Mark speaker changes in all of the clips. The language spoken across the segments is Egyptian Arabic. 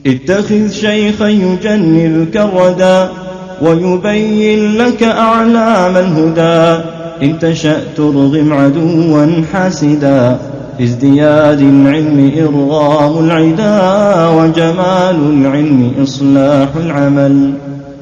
Speaker 1: اتخذ شيخا يجنلك الردى ويبين لك أعلام الهدى إن تشأ ترغم عدوا حاسدا في ازدياد العلم إرغام العدا وجمال العلم إصلاح العمل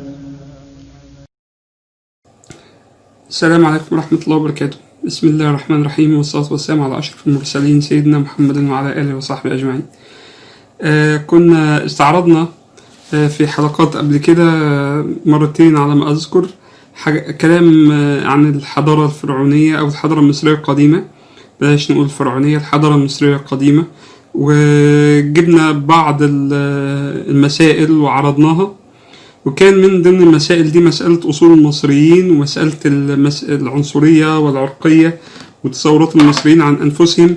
Speaker 2: السلام عليكم ورحمة الله وبركاته بسم الله الرحمن الرحيم والصلاة والسلام على أشرف المرسلين سيدنا محمد وعلى آله وصحبه أجمعين آه كنا استعرضنا آه في حلقات قبل كده آه مرتين على ما أذكر حاجة كلام آه عن الحضارة الفرعونية أو الحضارة المصرية القديمة بلاش نقول الفرعونية الحضارة المصرية القديمة وجبنا بعض المسائل وعرضناها وكان من ضمن المسائل دي مسألة أصول المصريين ومسألة المس... العنصرية والعرقية وتصورات المصريين عن أنفسهم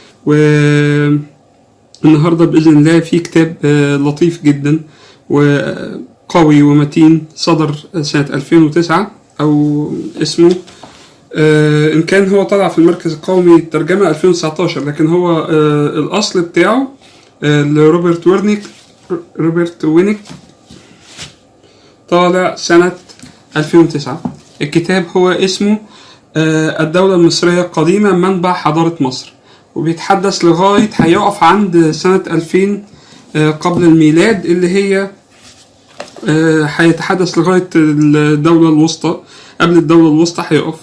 Speaker 2: والنهاردة بإذن الله في كتاب لطيف جدا وقوي ومتين صدر سنة 2009 أو اسمه إن كان هو طلع في المركز القومي الترجمة 2019 لكن هو الأصل بتاعه لروبرت ويرنيك روبرت وينيك طالع سنة 2009 الكتاب هو اسمه الدولة المصرية القديمة منبع حضارة مصر وبيتحدث لغاية هيقف عند سنة 2000 قبل الميلاد اللي هي هيتحدث لغاية الدولة الوسطى قبل الدولة الوسطى هيقف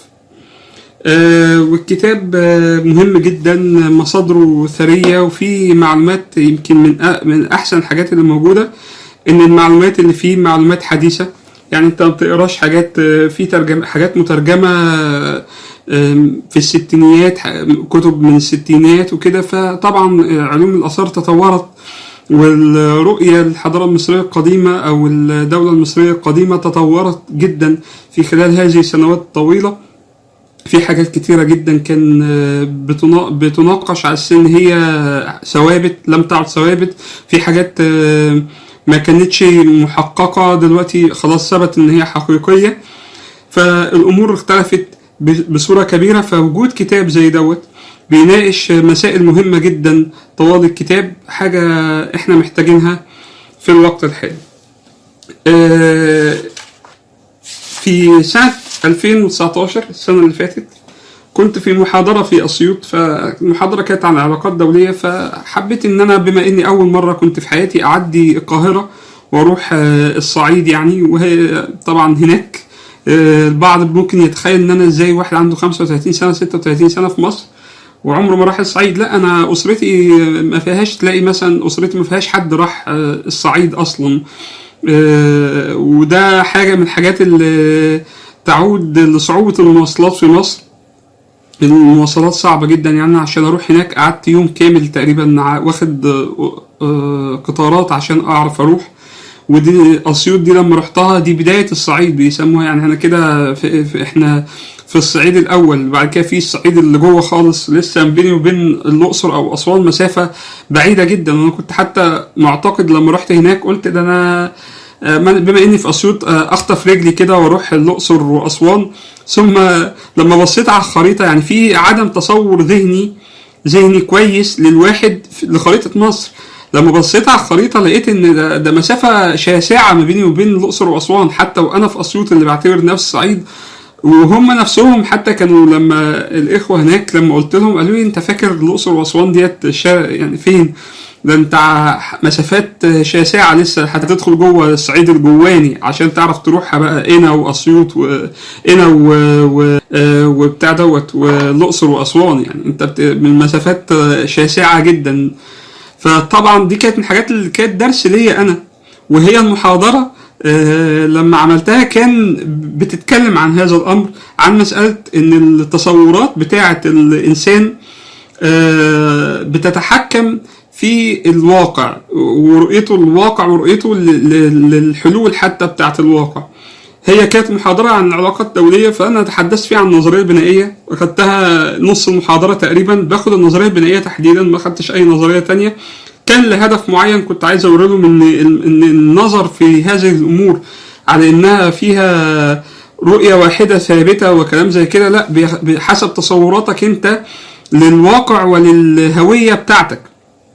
Speaker 2: والكتاب مهم جدا مصادره ثرية وفيه معلومات يمكن من من أحسن الحاجات اللي موجودة ان المعلومات اللي فيه معلومات حديثه يعني انت ما بتقراش حاجات في ترجمه حاجات مترجمه في الستينيات كتب من الستينات وكده فطبعا علوم الاثار تطورت والرؤية الحضارة المصرية القديمة أو الدولة المصرية القديمة تطورت جدا في خلال هذه السنوات الطويلة في حاجات كتيرة جدا كان بتناقش على أساس إن هي ثوابت لم تعد ثوابت في حاجات ما كانتش محققة دلوقتي خلاص ثبت ان هي حقيقية فالامور اختلفت بصورة كبيرة فوجود كتاب زي دوت بيناقش مسائل مهمة جدا طوال الكتاب حاجة احنا محتاجينها في الوقت الحالي في سنة 2019 السنة اللي فاتت كنت في محاضرة في أسيوط فالمحاضرة كانت عن علاقات دولية فحبيت إن أنا بما إني أول مرة كنت في حياتي أعدي القاهرة وأروح الصعيد يعني وهي طبعا هناك البعض ممكن يتخيل إن أنا إزاي واحد عنده 35 سنة 36 سنة في مصر وعمره ما راح الصعيد لا أنا أسرتي ما فيهاش تلاقي مثلا أسرتي ما فيهاش حد راح الصعيد أصلا وده حاجة من الحاجات اللي تعود لصعوبة المواصلات في مصر المواصلات صعبة جدا يعني عشان أروح هناك قعدت يوم كامل تقريبا واخد قطارات عشان أعرف أروح ودي أسيوط دي لما رحتها دي بداية الصعيد بيسموها يعني احنا كده في في احنا في الصعيد الأول بعد كده في الصعيد اللي جوه خالص لسه بيني وبين الأقصر أو أسوان مسافة بعيدة جدا أنا كنت حتى معتقد لما رحت هناك قلت ده أنا بما اني في اسيوط اخطف رجلي كده واروح الاقصر واسوان ثم لما بصيت على الخريطه يعني في عدم تصور ذهني ذهني كويس للواحد لخريطه مصر لما بصيت على الخريطه لقيت ان ده, ده مسافه شاسعه ما بيني وبين الاقصر واسوان حتى وانا في اسيوط اللي بعتبر نفسي صعيد وهم نفسهم حتى كانوا لما الاخوه هناك لما قلت لهم قالوا لي انت فاكر الاقصر واسوان ديت يعني فين؟ ده انت مسافات شاسعة لسه هتدخل جوه الصعيد الجواني عشان تعرف تروحها بقى هنا واسيوط وهنا وبتاع دوت والاقصر واسوان يعني انت من مسافات شاسعة جدا فطبعا دي كانت من الحاجات اللي كانت درس ليا انا وهي المحاضرة لما عملتها كان بتتكلم عن هذا الامر عن مسألة ان التصورات بتاعة الانسان بتتحكم في الواقع ورؤيته للواقع ورؤيته للحلول حتى بتاعت الواقع هي كانت محاضرة عن العلاقات الدولية فأنا تحدثت فيها عن النظرية البنائية أخدتها نص المحاضرة تقريبا باخد النظرية البنائية تحديدا ما أخدتش أي نظرية تانية كان لهدف معين كنت عايز أوري لهم إن إن النظر في هذه الأمور على إنها فيها رؤية واحدة ثابتة وكلام زي كده لا بحسب تصوراتك أنت للواقع وللهوية بتاعتك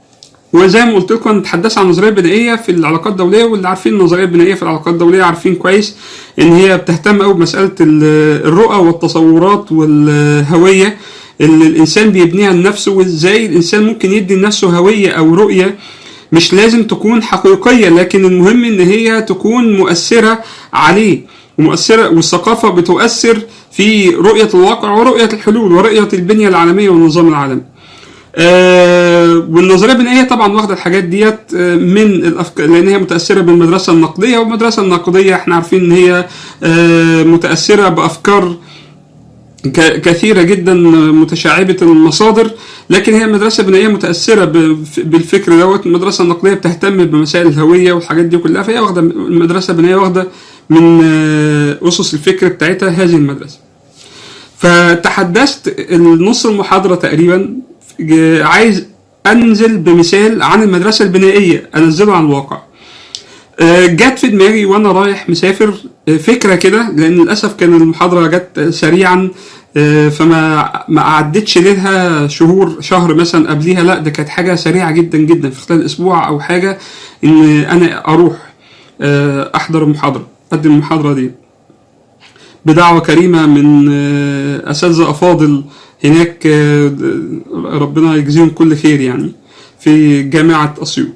Speaker 2: وزي ما قلت لكم نتحدث عن النظريه البنائيه في العلاقات الدوليه واللي عارفين النظريه البنائيه في العلاقات الدوليه عارفين كويس ان هي بتهتم قوي بمساله ال- الرؤى والتصورات والهويه اللي الانسان بيبنيها لنفسه وازاي الانسان ممكن يدي لنفسه هويه او رؤيه مش لازم تكون حقيقيه لكن المهم ان هي تكون مؤثره عليه ومؤثره والثقافه بتؤثر في رؤيه الواقع ورؤيه الحلول ورؤيه البنيه العالميه والنظام العالمي. آه والنظريه البنائيه طبعا واخده الحاجات ديت آه، من الافكار لان هي متاثره بالمدرسه النقديه والمدرسه النقديه احنا عارفين ان هي آه متاثره بافكار ك- كثيره جدا متشعبه المصادر لكن هي المدرسه البنائيه متاثره ب- بالفكر دوت المدرسه النقديه بتهتم بمسائل الهويه والحاجات دي كلها فهي واخده المدرسه البنائيه واخده من آه، اسس الفكر بتاعتها هذه المدرسه فتحدثت النص المحاضره تقريبا ج- عايز انزل بمثال عن المدرسه البنائيه انزله عن الواقع آه، جت في دماغي وانا رايح مسافر آه، فكره كده لان للاسف كان المحاضره جت سريعا آه، فما ما عدتش لها شهور شهر مثلا قبليها لا ده كانت حاجه سريعه جدا جدا في خلال اسبوع او حاجه ان انا اروح آه، احضر المحاضره اقدم المحاضره دي بدعوه كريمه من آه، اساتذه افاضل هناك آه، ربنا يجزيهم كل خير يعني في جامعه اسيوط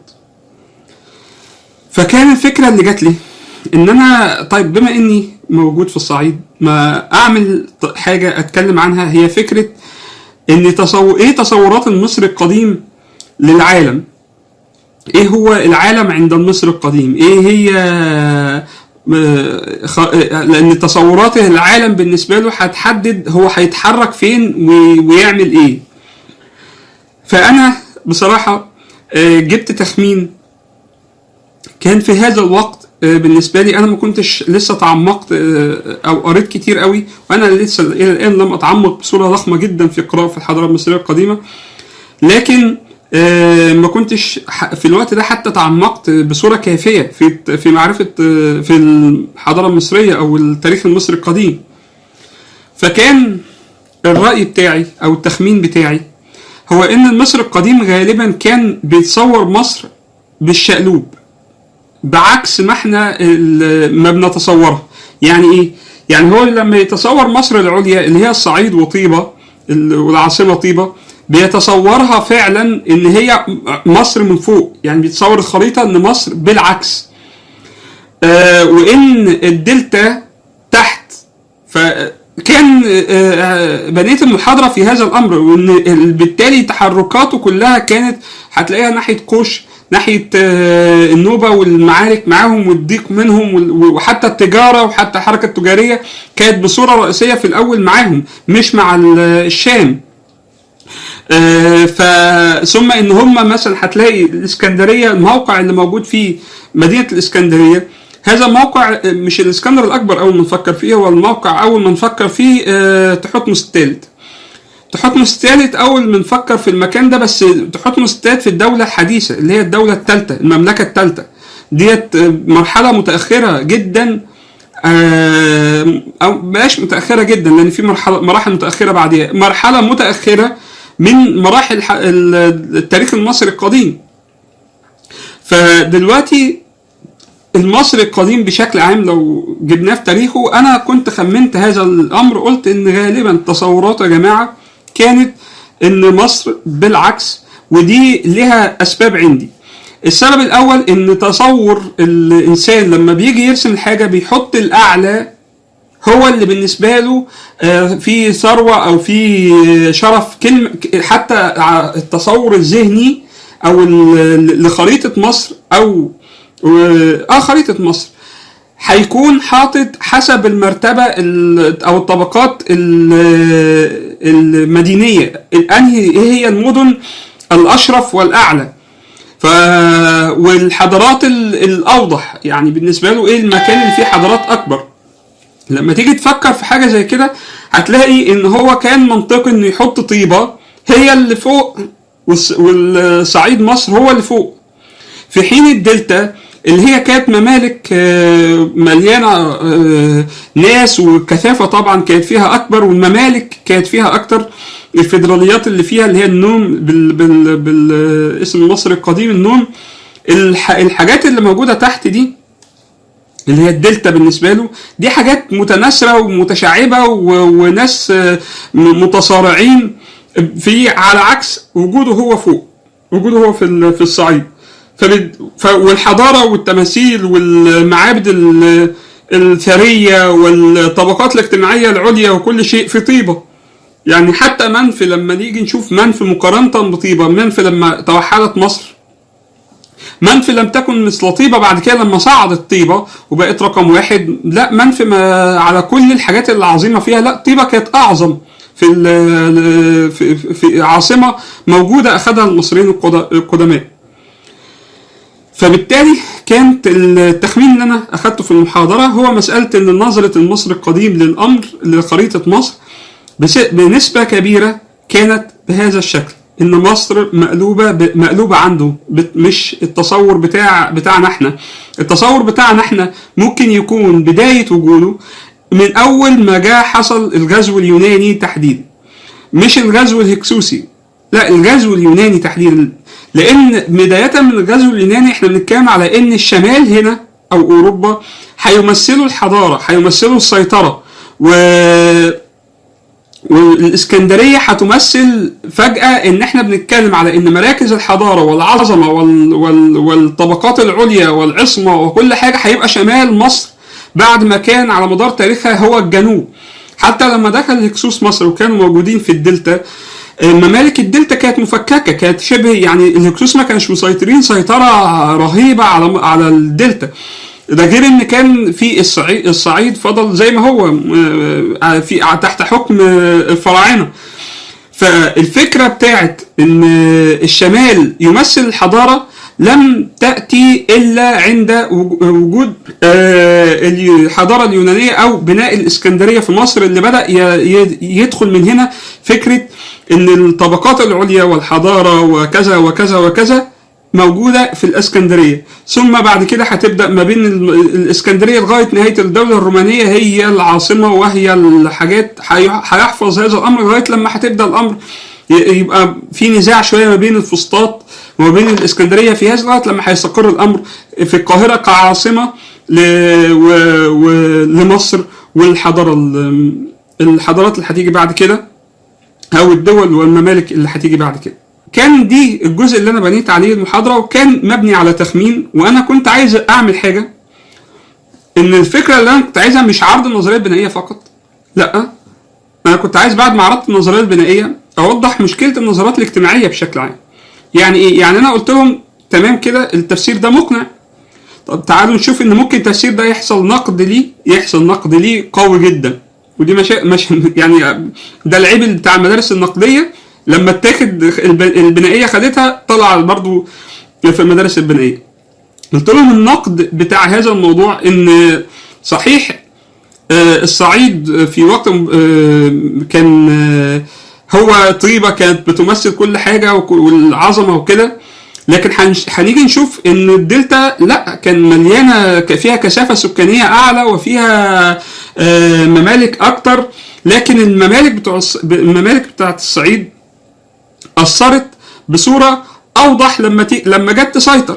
Speaker 2: فكان الفكره اللي جات لي ان انا طيب بما اني موجود في الصعيد ما اعمل ط- حاجه اتكلم عنها هي فكره ان تصور ايه تصورات المصري القديم للعالم ايه هو العالم عند المصري القديم ايه هي آه، خ- آه، لان تصورات العالم بالنسبه له هتحدد هو هيتحرك فين و- ويعمل ايه فانا بصراحه آه، جبت تخمين كان في هذا الوقت آه، بالنسبه لي انا ما كنتش لسه تعمقت آه، او قريت كتير قوي وانا لسه الى الان لم اتعمق بصوره ضخمه جدا في قراءه في الحضاره المصريه القديمه لكن آه، ما كنتش ح- في الوقت ده حتى تعمقت بصوره كافيه في في معرفه آه، في الحضاره المصريه او التاريخ المصري القديم فكان الراي بتاعي او التخمين بتاعي هو ان المصري القديم غالبا كان بيتصور مصر بالشقلوب بعكس ما احنا ال- ما بنتصورها يعني ايه يعني هو لما يتصور مصر العليا اللي هي الصعيد وطيبه ال- والعاصمه طيبه بيتصورها فعلا ان هي مصر من فوق يعني بيتصور الخريطه ان مصر بالعكس آه وان الدلتا تحت فكان آه، بنيت المحاضره في هذا الامر وان ال- بالتالي تحركاته كلها كانت هتلاقيها ناحيه قوش ناحيه آه، النوبه والمعارك معاهم والضيق منهم وال- وحتى التجاره وحتى الحركه التجاريه كانت بصوره رئيسيه في الاول معاهم مش مع ال- الشام آه، ف ثم ان هم مثلا هتلاقي الاسكندريه الموقع اللي موجود فيه مدينه الاسكندريه هذا موقع آه، مش الاسكندر الاكبر اول ما نفكر فيه هو الموقع اول ما نفكر فيه آه، تحتمس الثالث تحتمس الثالث اول ما نفكر في المكان ده بس تحتمس الثالث في الدوله الحديثه اللي هي الدوله الثالثه المملكه الثالثه ديت آه، مرحله متاخره جدا آه، او بلاش متاخره جدا لان في مرحله مراحل متاخره بعديها مرحله متاخره من مراحل ح- ال- التاريخ المصري القديم فدلوقتي المصري القديم بشكل عام لو جبناه في تاريخه انا كنت خمنت هذا الامر قلت ان غالبا تصوراته يا جماعه كانت ان مصر بالعكس ودي لها اسباب عندي السبب الاول ان تصور الانسان لما بيجي يرسم الحاجه بيحط الاعلى هو اللي بالنسبه له آه، في ثروه او في شرف كلمه حتى ع- التصور الذهني او ال- لخريطه مصر او اه خريطه مصر هيكون حاطط حسب المرتبه ال- او الطبقات ال- المدينيه انهي ايه هي المدن الاشرف والاعلى ف والحضارات ال- الاوضح يعني بالنسبه له ايه المكان اللي فيه حضارات اكبر لما تيجي تفكر في حاجه زي كده هتلاقي ان هو كان منطقي انه يحط طيبه هي اللي فوق والص- والصعيد مصر هو اللي فوق في حين الدلتا اللي هي كانت ممالك آه، مليانه آه، ناس والكثافه طبعا كانت فيها اكبر والممالك كانت فيها اكتر الفيدراليات اللي فيها اللي هي النوم بال بال بالاسم المصري القديم النوم الح الحاجات اللي موجوده تحت دي اللي هي الدلتا بالنسبه له دي حاجات متناثره ومتشعبه و- وناس آه، م- متصارعين في على عكس وجوده هو فوق وجوده هو في ال- في الصعيد فبد- ف- والحضاره والتماثيل والمعابد ال- الثريه والطبقات الاجتماعيه العليا وكل شيء في طيبه يعني حتى منفي لما نيجي نشوف منفي مقارنه بطيبه منفي لما توحدت مصر منفي لم تكن مثل طيبه بعد كده لما صعدت طيبه وبقت رقم واحد لا منفي ما على كل الحاجات العظيمه فيها لا طيبه كانت اعظم في ال- في, في عاصمه موجوده اخذها المصريين القد- القدماء فبالتالي كانت التخمين اللي انا اخذته في المحاضره هو مساله ان نظره المصري القديم للامر لخريطه مصر بس- بنسبه كبيره كانت بهذا الشكل ان مصر مقلوبه ب- مقلوبه عنده بت- مش التصور بتاع بتاعنا احنا التصور بتاعنا احنا ممكن يكون بدايه وجوده من اول ما جاء حصل الغزو اليوناني تحديدا مش الغزو الهكسوسي لا الغزو اليوناني تحديدا لان بدايه من الغزو اليوناني احنا بنتكلم على ان الشمال هنا او اوروبا هيمثلوا الحضاره هيمثلوا السيطره و والاسكندريه هتمثل فجاه ان احنا بنتكلم على ان مراكز الحضاره والعظمه وال... وال... والطبقات العليا والعصمه وكل حاجه هيبقى شمال مصر بعد ما كان على مدار تاريخها هو الجنوب حتى لما دخل الهكسوس مصر وكانوا موجودين في الدلتا ممالك الدلتا كانت مفككه كانت شبه يعني الهكسوس ما كانش مسيطرين سيطره رهيبه على على الدلتا ده غير ان كان في الصعيد الصعيد فضل زي ما هو آه، في تحت حكم آه، الفراعنه فالفكره بتاعت ان الشمال يمثل الحضاره لم تاتي الا عند وجود آه، الحضاره اليونانيه او بناء الاسكندريه في مصر اللي بدا ي- ي- يدخل من هنا فكره ان الطبقات العليا والحضاره وكذا وكذا وكذا موجودة في الإسكندرية ثم بعد كده هتبدأ ما بين ال- الإسكندرية لغاية نهاية الدولة الرومانية هي العاصمة وهي الحاجات هي- هيحفظ هذا الأمر لغاية لما هتبدأ الأمر ي- يبقى في نزاع شوية ما بين الفسطاط وما بين الإسكندرية في هذا لغاية لما هيستقر الأمر في القاهرة كعاصمة ل... و... و... لمصر والحضارة ال- الحضارات اللي هتيجي بعد كده او الدول والممالك اللي هتيجي بعد كده كان دي الجزء اللي انا بنيت عليه المحاضره وكان مبني على تخمين وانا كنت عايز اعمل حاجه ان الفكره اللي انا كنت عايزها مش عرض النظريه البنائيه فقط لا انا كنت عايز بعد ما عرضت النظريه البنائيه اوضح مشكله النظريات الاجتماعيه بشكل عام يعني ايه يعني انا قلت لهم تمام كده التفسير ده مقنع طب تعالوا نشوف ان ممكن التفسير ده يحصل نقد ليه يحصل نقد ليه قوي جدا ودي مش مش يعني ده العيب بتاع المدارس النقديه لما اتاخد الب- البنائيه خدتها طلع برضو في المدارس البنائيه قلت لهم النقد بتاع هذا الموضوع ان صحيح آه، الصعيد في وقت آه، كان آه، هو طيبه كانت بتمثل كل حاجه وك- والعظمه وكده لكن هنش- هنيجي نشوف ان الدلتا لا كان مليانه ك- فيها كثافه سكانيه اعلى وفيها آه، ممالك اكتر لكن الممالك بتوع الص- الممالك بتاعت الصعيد اثرت بصوره اوضح لما تي... لما جت تسيطر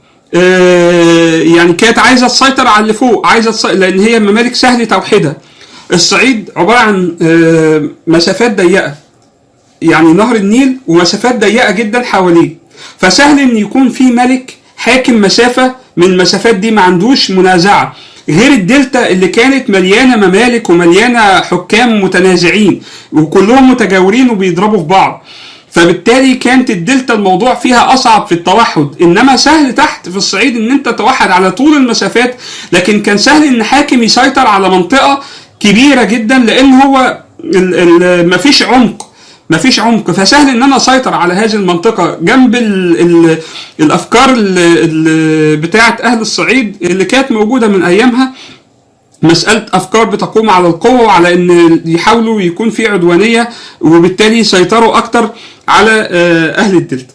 Speaker 2: آه، يعني كانت عايزه تسيطر على اللي فوق عايزه تسيطر لان هي ممالك سهل توحيدها الصعيد عباره عن آه، مسافات ضيقه يعني نهر النيل ومسافات ضيقه جدا حواليه فسهل ان يكون في ملك حاكم مسافه من المسافات دي ما عندوش منازعه غير الدلتا اللي كانت مليانه ممالك ومليانه حكام متنازعين وكلهم متجاورين وبيضربوا في بعض فبالتالي كانت الدلتا الموضوع فيها اصعب في التوحد انما سهل تحت في الصعيد ان انت توحد على طول المسافات لكن كان سهل ان حاكم يسيطر على منطقه كبيره جدا لان هو ال- ال- مفيش عمق مفيش عمق فسهل ان انا اسيطر على هذه المنطقه جنب ال ال الافكار ال ال بتاعه اهل الصعيد اللي كانت موجوده من ايامها مسألة أفكار بتقوم على القوة وعلى إن يحاولوا يكون في عدوانية وبالتالي يسيطروا أكتر على آه، أهل الدلتا.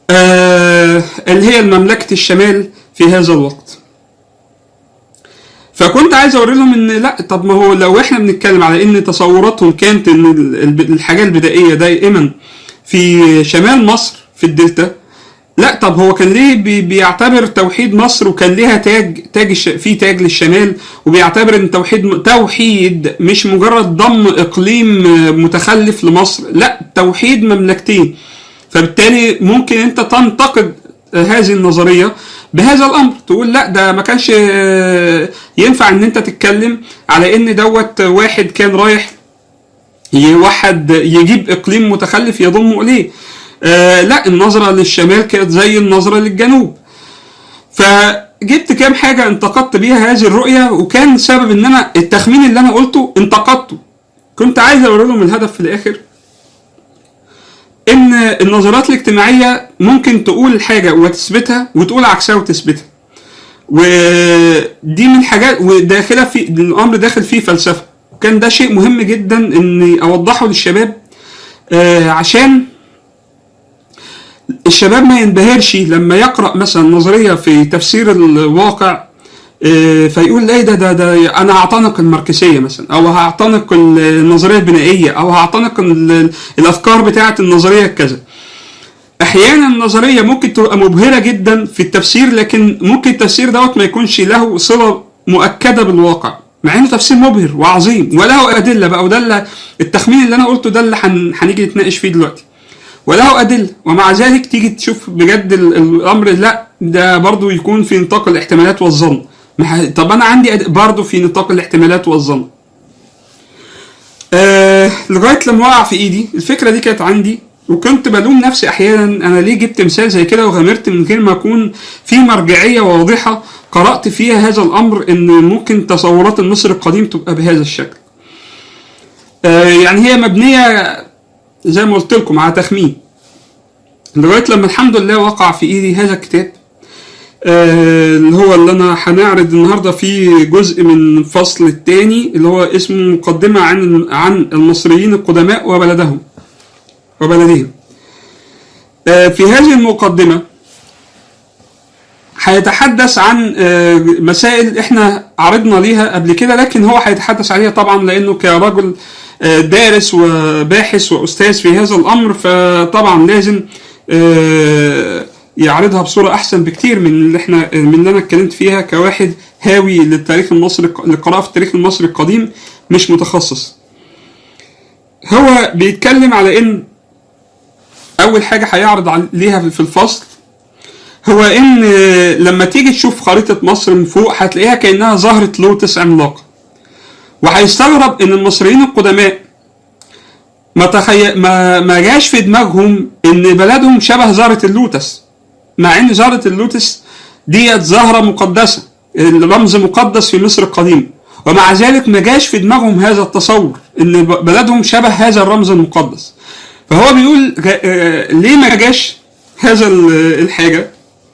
Speaker 2: آه، اللي هي مملكة الشمال في هذا الوقت. فكنت عايز اوري لهم ان لا طب ما هو لو احنا بنتكلم على ان تصوراتهم كانت ان ال- ال- الحاجه البدائيه دائما في شمال مصر في الدلتا لا طب هو كان ليه بي- بيعتبر توحيد مصر وكان ليها تاج تاج الش... في تاج للشمال وبيعتبر ان توحيد توحيد مش مجرد ضم اقليم آه، متخلف لمصر لا توحيد مملكتين فبالتالي ممكن انت تنتقد آه، هذه النظريه بهذا الامر تقول لا ده ما كانش آه، ينفع ان انت تتكلم على ان دوت واحد كان رايح يوحد يجيب اقليم متخلف يضمه اليه آه لا النظره للشمال كانت زي النظره للجنوب فجبت كام حاجه انتقدت بيها هذه الرؤيه وكان سبب ان انا التخمين اللي انا قلته انتقدته كنت عايز اوري لهم الهدف في الاخر ان النظريات الاجتماعيه ممكن تقول حاجه وتثبتها وتقول عكسها وتثبتها ودي من الحاجات وداخله في الامر داخل فيه فلسفه وكان ده شيء مهم جدا اني اوضحه للشباب آه، عشان الشباب ما ينبهرش لما يقرا مثلا نظريه في تفسير الواقع آه، فيقول لا ده ده ده انا هعتنق الماركسيه مثلا او هعتنق النظريه البنائيه او هعتنق ال- الافكار بتاعه النظريه كذا احيانا النظريه ممكن تبقى مبهره جدا في التفسير لكن ممكن التفسير دوت ما يكونش له صله مؤكده بالواقع مع انه تفسير مبهر وعظيم وله ادله بقى وده اللي- التخمين اللي انا قلته ده اللي هن- هنيجي نتناقش فيه دلوقتي وله ادله ومع ذلك تيجي تشوف بجد ال- الامر لا ده برضو يكون في نطاق الاحتمالات والظن ما ح- طب انا عندي أد- برضو في نطاق الاحتمالات والظن آه لغايه لما وقع في ايدي الفكره دي كانت عندي وكنت بلوم نفسي احيانا انا ليه جبت مثال زي كده وغامرت من غير ما اكون في مرجعيه واضحه قرات فيها هذا الامر ان ممكن تصورات المصري القديم تبقى بهذا الشكل. آه يعني هي مبنيه زي ما قلت لكم على تخمين. لغايه لما الحمد لله وقع في ايدي هذا الكتاب آه، اللي هو اللي انا هنعرض النهارده فيه جزء من الفصل الثاني اللي هو اسمه مقدمه عن عن المصريين القدماء وبلدهم وبلدهم آه، في هذه المقدمه هيتحدث عن آه، مسائل احنا عرضنا ليها قبل كده لكن هو هيتحدث عليها طبعا لانه كرجل آه، دارس وباحث واستاذ في هذا الامر فطبعا لازم آه، يعرضها بصوره احسن بكتير من اللي احنا من اللي انا اتكلمت فيها كواحد هاوي للتاريخ المصري للقراءه في التاريخ المصري القديم مش متخصص. هو بيتكلم على ان اول حاجه هيعرض عليها في الفصل هو ان لما تيجي تشوف خريطه مصر من فوق هتلاقيها كانها زهره لوتس عملاقه وهيستغرب ان المصريين القدماء ما تخي... ما ما جاش في دماغهم ان بلدهم شبه زهره اللوتس مع ان زهره اللوتس ديت زهره مقدسه الرمز مقدس في مصر القديمه ومع ذلك ما جاش في دماغهم هذا التصور ان ب- بلدهم شبه هذا الرمز المقدس فهو بيقول جا- آه، ليه ما جاش هذا ال- الحاجه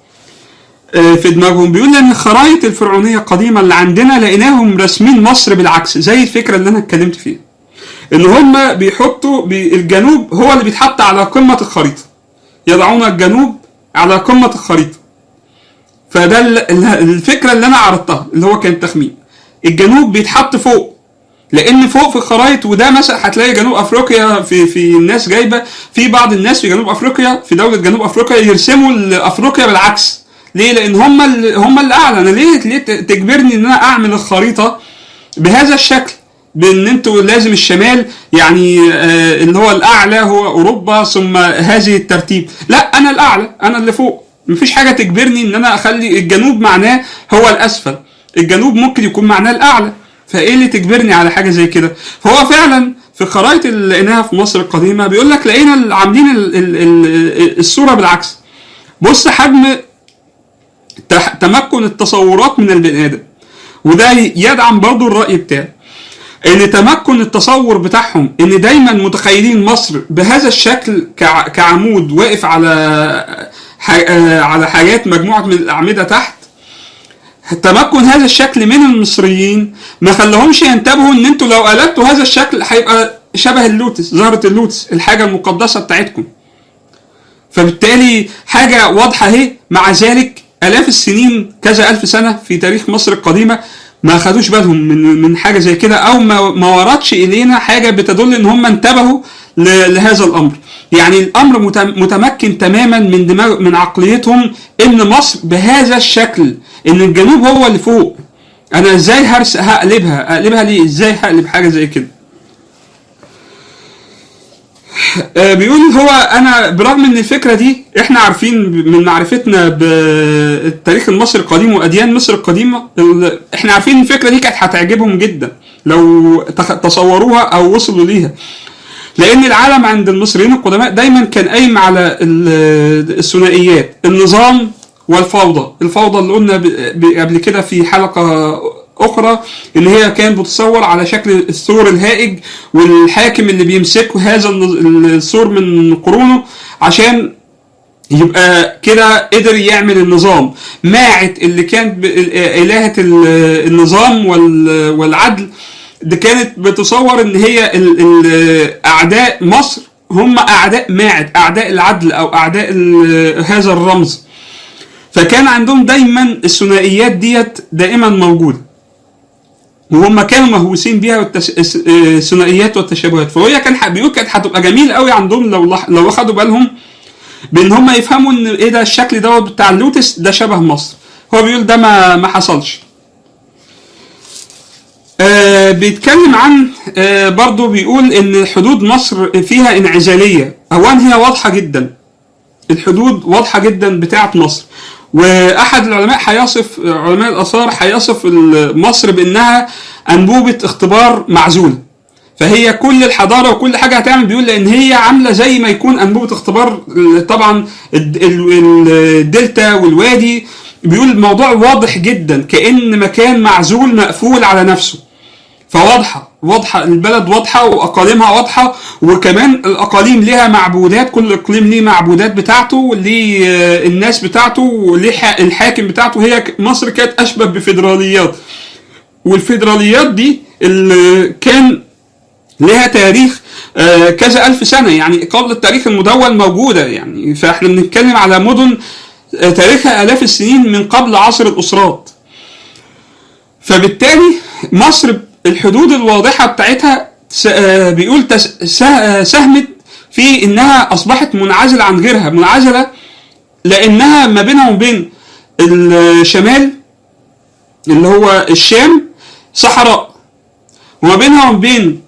Speaker 2: آه، في دماغهم بيقول ان الخرائط الفرعونيه القديمه اللي عندنا لقيناهم راسمين مصر بالعكس زي الفكره اللي انا اتكلمت فيها ان هم بيحطوا بي- الجنوب هو اللي بيتحط على قمه الخريطه يضعون الجنوب على قمه الخريطه فده ال- ال- الفكره اللي انا عرضتها اللي هو كان تخمين الجنوب بيتحط فوق لان فوق في الخرايط وده مثلا هتلاقي جنوب افريقيا في في الناس جايبه في بعض الناس في جنوب افريقيا في دوله جنوب افريقيا يرسموا ال- افريقيا بالعكس ليه؟ لان هم اللي هم اللي اعلى انا ليه ليه ت- تجبرني ان انا اعمل الخريطه بهذا الشكل بان انتوا لازم الشمال يعني آه اللي هو الاعلى هو اوروبا ثم هذه الترتيب لا انا الاعلى انا اللي فوق مفيش حاجه تجبرني ان انا اخلي الجنوب معناه هو الاسفل الجنوب ممكن يكون معناه الاعلى فايه اللي تجبرني على حاجه زي كده فهو فعلا في الخرائط اللي لقيناها في مصر القديمه بيقول لك لقينا ال- عاملين ال- ال- ال- الصوره بالعكس بص حجم تح- تمكن التصورات من البني ادم وده يدعم برضو الراي بتاعي ان تمكن التصور بتاعهم ان دايما متخيلين مصر بهذا الشكل كع- كعمود واقف على ح- آه، على حاجات مجموعه من الاعمده تحت تمكن هذا الشكل من المصريين ما خلاهمش ينتبهوا ان انتوا لو قلبتوا هذا الشكل هيبقى شبه اللوتس زهره اللوتس الحاجه المقدسه بتاعتكم فبالتالي حاجه واضحه اهي مع ذلك الاف السنين كذا الف سنه في تاريخ مصر القديمه ما خدوش بالهم من من حاجه زي كده او ما ما وردش الينا حاجه بتدل ان هم انتبهوا ل- لهذا الامر يعني الامر مت- متمكن تماما من دماغ من عقليتهم ان مصر بهذا الشكل ان الجنوب هو اللي فوق انا ازاي هرس هقلبها اقلبها ليه ازاي هقلب حاجه زي كده آه، بيقول هو انا برغم ان الفكره دي احنا عارفين من معرفتنا بالتاريخ المصري القديم واديان مصر القديمه ال- احنا عارفين ان الفكره دي كانت هتعجبهم جدا لو تخ- تصوروها او وصلوا ليها لان العالم عند المصريين القدماء دايما كان قايم على ال- الثنائيات النظام والفوضى الفوضى اللي قلنا ب- ب- قبل كده في حلقه اخرى ان هي كانت بتصور على شكل الثور الهائج والحاكم اللي بيمسكه هذا النظ- الثور من قرونه عشان يبقى كده قدر يعمل النظام ماعت اللي كانت ب- ال- إلهة ال- النظام وال- والعدل دي كانت بتصور ان هي ال- ال- اعداء مصر هم اعداء ماعت اعداء العدل او اعداء ال- هذا الرمز فكان عندهم دايما الثنائيات ديت دائما موجوده وهم كانوا مهووسين بيها والتس... الس- الثنائيات والتشابهات فهي كان ح- بيقول كانت هتبقى جميل قوي عندهم لو لح... لو اخدوا بالهم بان هم يفهموا ان ايه ده الشكل دوت بتاع اللوتس ده شبه مصر هو بيقول ده ما ما حصلش آه بيتكلم عن آه برضه بيقول ان حدود مصر فيها انعزاليه اولا هي واضحه جدا الحدود واضحه جدا بتاعه مصر واحد العلماء هيصف علماء الاثار هيصف مصر بانها انبوبه اختبار معزوله فهي كل الحضاره وكل حاجه هتعمل بيقول لان هي عامله زي ما يكون انبوبه اختبار طبعا الد- ال- ال- الدلتا والوادي بيقول الموضوع واضح جدا كان مكان معزول مقفول على نفسه فواضحه واضحه البلد واضحه واقاليمها واضحه وكمان الاقاليم ليها معبودات كل اقليم ليه معبودات بتاعته ليه آه، الناس بتاعته وليه ح- الحاكم بتاعته هي ك- مصر كانت اشبه بفيدراليات والفيدراليات دي اللي كان لها تاريخ آه، كذا ألف سنة يعني قبل التاريخ المدون موجودة يعني فاحنا بنتكلم على مدن آه، تاريخها آلاف السنين من قبل عصر الأسرات فبالتالي مصر الحدود الواضحة بتاعتها س- آه، بيقول تس- س- آه، ساهمت في انها اصبحت منعزلة عن غيرها منعزلة لانها ما بينها وبين الشمال اللي هو الشام صحراء وما بينها وبين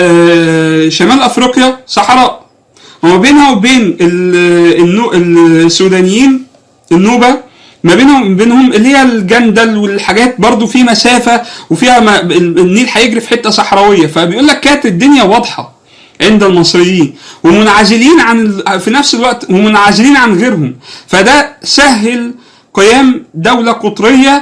Speaker 2: آه، شمال افريقيا صحراء وما بينها وبين ال- النو- السودانيين النوبه ما بينهم بينهم اللي هي الجندل والحاجات برضو في مسافه وفيها ما النيل هيجري في حته صحراويه فبيقول لك كانت الدنيا واضحه عند المصريين ومنعزلين عن ال- في نفس الوقت ومنعزلين عن غيرهم فده سهل قيام دوله قطريه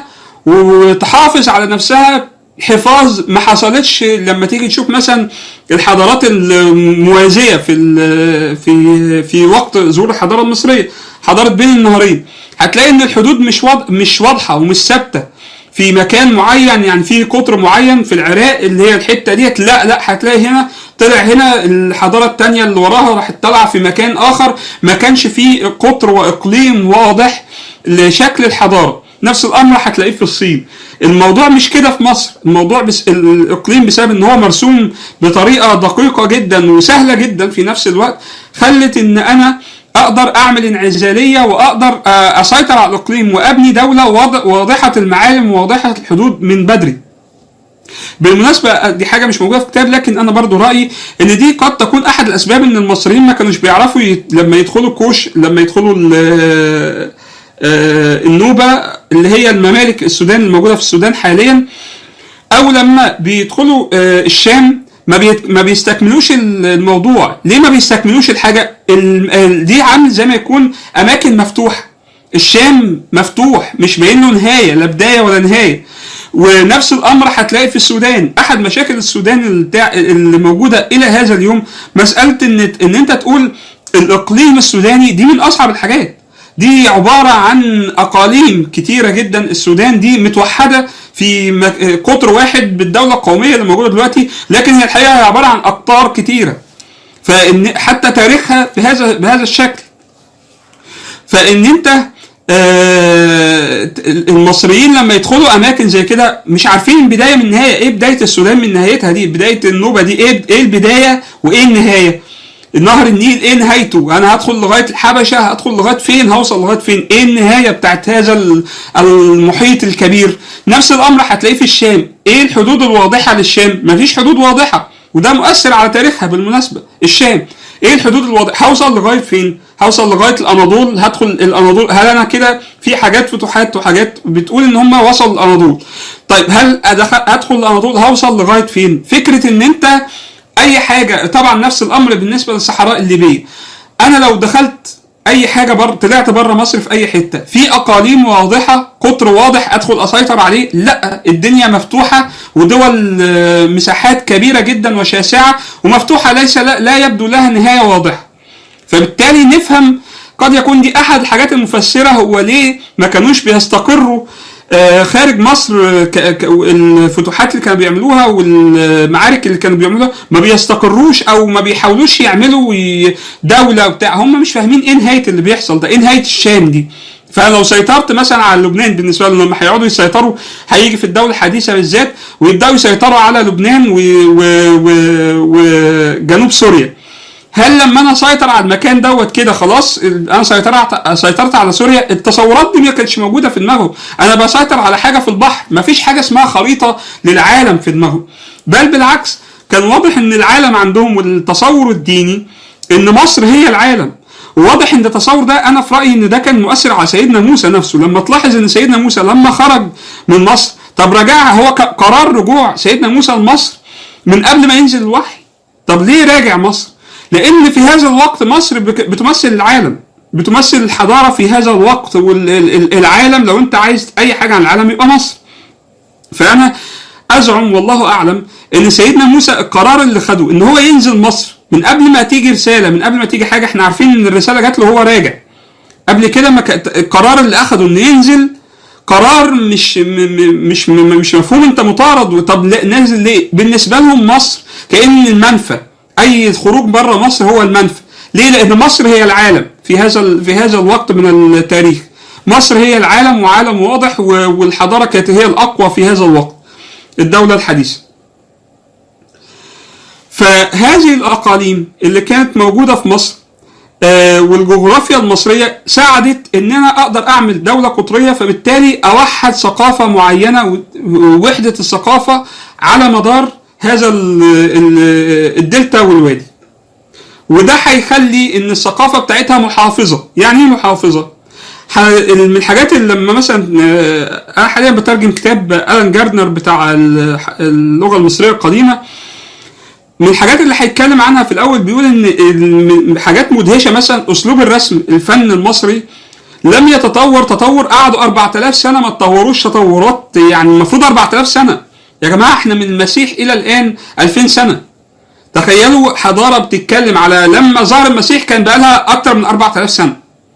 Speaker 2: وتحافظ على نفسها حفاظ ما حصلتش لما تيجي تشوف مثلا الحضارات الموازيه في ال- في في وقت ظهور الحضاره المصريه حضاره بين النهرين هتلاقي ان الحدود مش واض... مش واضحه ومش ثابته في مكان معين يعني في قطر معين في العراق اللي هي الحته ديت لا لا هتلاقي هنا طلع هنا الحضاره الثانيه اللي وراها راحت طالعه في مكان اخر ما كانش فيه قطر واقليم واضح لشكل الحضاره نفس الامر هتلاقيه في الصين الموضوع مش كده في مصر الموضوع بس الاقليم بسبب ان هو مرسوم بطريقه دقيقه جدا وسهله جدا في نفس الوقت خلت ان انا اقدر اعمل انعزاليه واقدر آه، اسيطر على الاقليم وابني دوله واضح- واضحه المعالم وواضحه الحدود من بدري بالمناسبة دي حاجة مش موجودة في الكتاب لكن أنا برضو رأيي إن دي قد تكون أحد الأسباب إن المصريين ما كانوش بيعرفوا يت... لما يدخلوا كوش لما يدخلوا ال- آه، النوبة اللي هي الممالك السودان الموجودة في السودان حاليا أو لما بيدخلوا آه، الشام ما بيت... ما بيستكملوش ال- الموضوع ليه ما بيستكملوش الحاجة ال... ال- دي عامل زي ما يكون أماكن مفتوحة الشام مفتوح مش باين له نهايه لا بدايه ولا نهايه ونفس الامر هتلاقي في السودان احد مشاكل السودان اللي, بتاع اللي موجوده الى هذا اليوم مساله ان ان انت تقول الاقليم السوداني دي من اصعب الحاجات دي عباره عن اقاليم كتيره جدا السودان دي متوحده في مك- قطر واحد بالدوله القوميه اللي موجوده دلوقتي لكن هي الحقيقه هي عباره عن اقطار كتيره فان حتى تاريخها بهذا بهذا الشكل فان انت آه، المصريين لما يدخلوا اماكن زي كده مش عارفين البدايه من النهايه ايه بدايه السودان من نهايتها دي بدايه النوبه دي ايه ايه البدايه وايه النهايه نهر النيل ايه نهايته انا هدخل لغايه الحبشه هدخل لغايه فين هوصل لغايه فين ايه النهايه بتاعت هذا ال- المحيط الكبير نفس الامر هتلاقيه في الشام ايه الحدود الواضحه للشام مفيش حدود واضحه وده مؤثر على تاريخها بالمناسبه الشام ايه الحدود الواضحه هوصل لغايه فين هوصل لغايه الاناضول هدخل الاناضول هل انا كده في حاجات فتوحات وحاجات بتقول ان هم وصلوا الاناضول طيب هل أدخل هدخل الاناضول هوصل لغايه فين فكره ان انت اي حاجه طبعا نفس الامر بالنسبه للصحراء الليبيه انا لو دخلت اي حاجه بر... طلعت بره مصر في اي حته في اقاليم واضحه قطر واضح ادخل اسيطر عليه لا الدنيا مفتوحه ودول آه، مساحات كبيره جدا وشاسعه ومفتوحه ليس لا, لا يبدو لها نهايه واضحه فبالتالي نفهم قد يكون دي احد الحاجات المفسره هو ليه ما كانوش بيستقروا آه، خارج مصر آه، ك- ك- الفتوحات اللي كانوا بيعملوها والمعارك اللي كانوا بيعملوها ما بيستقروش او ما بيحاولوش يعملوا ي- دوله وبتاع هم مش فاهمين ايه نهايه اللي بيحصل ده ايه نهايه الشام دي فلو سيطرت مثلا على لبنان بالنسبه لهم لما هيقعدوا يسيطروا هيجي في الدوله الحديثه بالذات ويبداوا يسيطروا على لبنان و- و- و- وجنوب سوريا هل لما انا اسيطر على المكان دوت كده خلاص انا سيطرت سيطرت على سوريا التصورات دي ما كانتش موجوده في دماغه انا بسيطر على حاجه في البحر ما فيش حاجه اسمها خريطه للعالم في دماغه بل بالعكس كان واضح ان العالم عندهم والتصور الديني ان مصر هي العالم وواضح ان التصور ده انا في رايي ان ده كان مؤثر على سيدنا موسى نفسه لما تلاحظ ان سيدنا موسى لما خرج من مصر طب رجع هو ك- قرار رجوع سيدنا موسى لمصر من قبل ما ينزل الوحي طب ليه راجع مصر لان في هذا الوقت مصر بك- بتمثل العالم بتمثل الحضاره في هذا الوقت والعالم لو انت عايز اي حاجه عن العالم يبقى مصر فانا ازعم والله اعلم ان سيدنا موسى القرار اللي خده ان هو ينزل مصر من قبل ما تيجي رساله من قبل ما تيجي حاجه احنا عارفين ان الرساله جات له وهو راجع قبل كده ما ك... القرار اللي اخده انه ينزل قرار مش م... م... مش م... مش مفهوم انت مطارد طب لا نازل ليه بالنسبه لهم مصر كان المنفى اي خروج بره مصر هو المنفى ليه لان مصر هي العالم في هذا ال... في هذا الوقت من التاريخ مصر هي العالم وعالم واضح و... والحضاره كانت هي الاقوى في هذا الوقت الدوله الحديثه فهذه الاقاليم اللي كانت موجوده في مصر آه، والجغرافيا المصريه ساعدت ان انا اقدر اعمل دوله قطريه فبالتالي اوحد ثقافه معينه و- ووحده الثقافه على مدار هذا ال- ال- الدلتا والوادي وده هيخلي ان الثقافه بتاعتها محافظه يعني ايه محافظه ح- من الحاجات اللي لما مثلا آه، انا حاليا بترجم كتاب الان جاردنر بتاع ال- اللغه المصريه القديمه من الحاجات اللي هيتكلم عنها في الاول بيقول ان الم- حاجات مدهشه مثلا اسلوب الرسم الفن المصري لم يتطور تطور قعدوا 4000 سنه ما تطوروش تطورات يعني المفروض 4000 سنه يا جماعه احنا من المسيح الى الان 2000 سنه تخيلوا حضاره بتتكلم على لما ظهر المسيح كان بقالها اكتر من 4000 سنه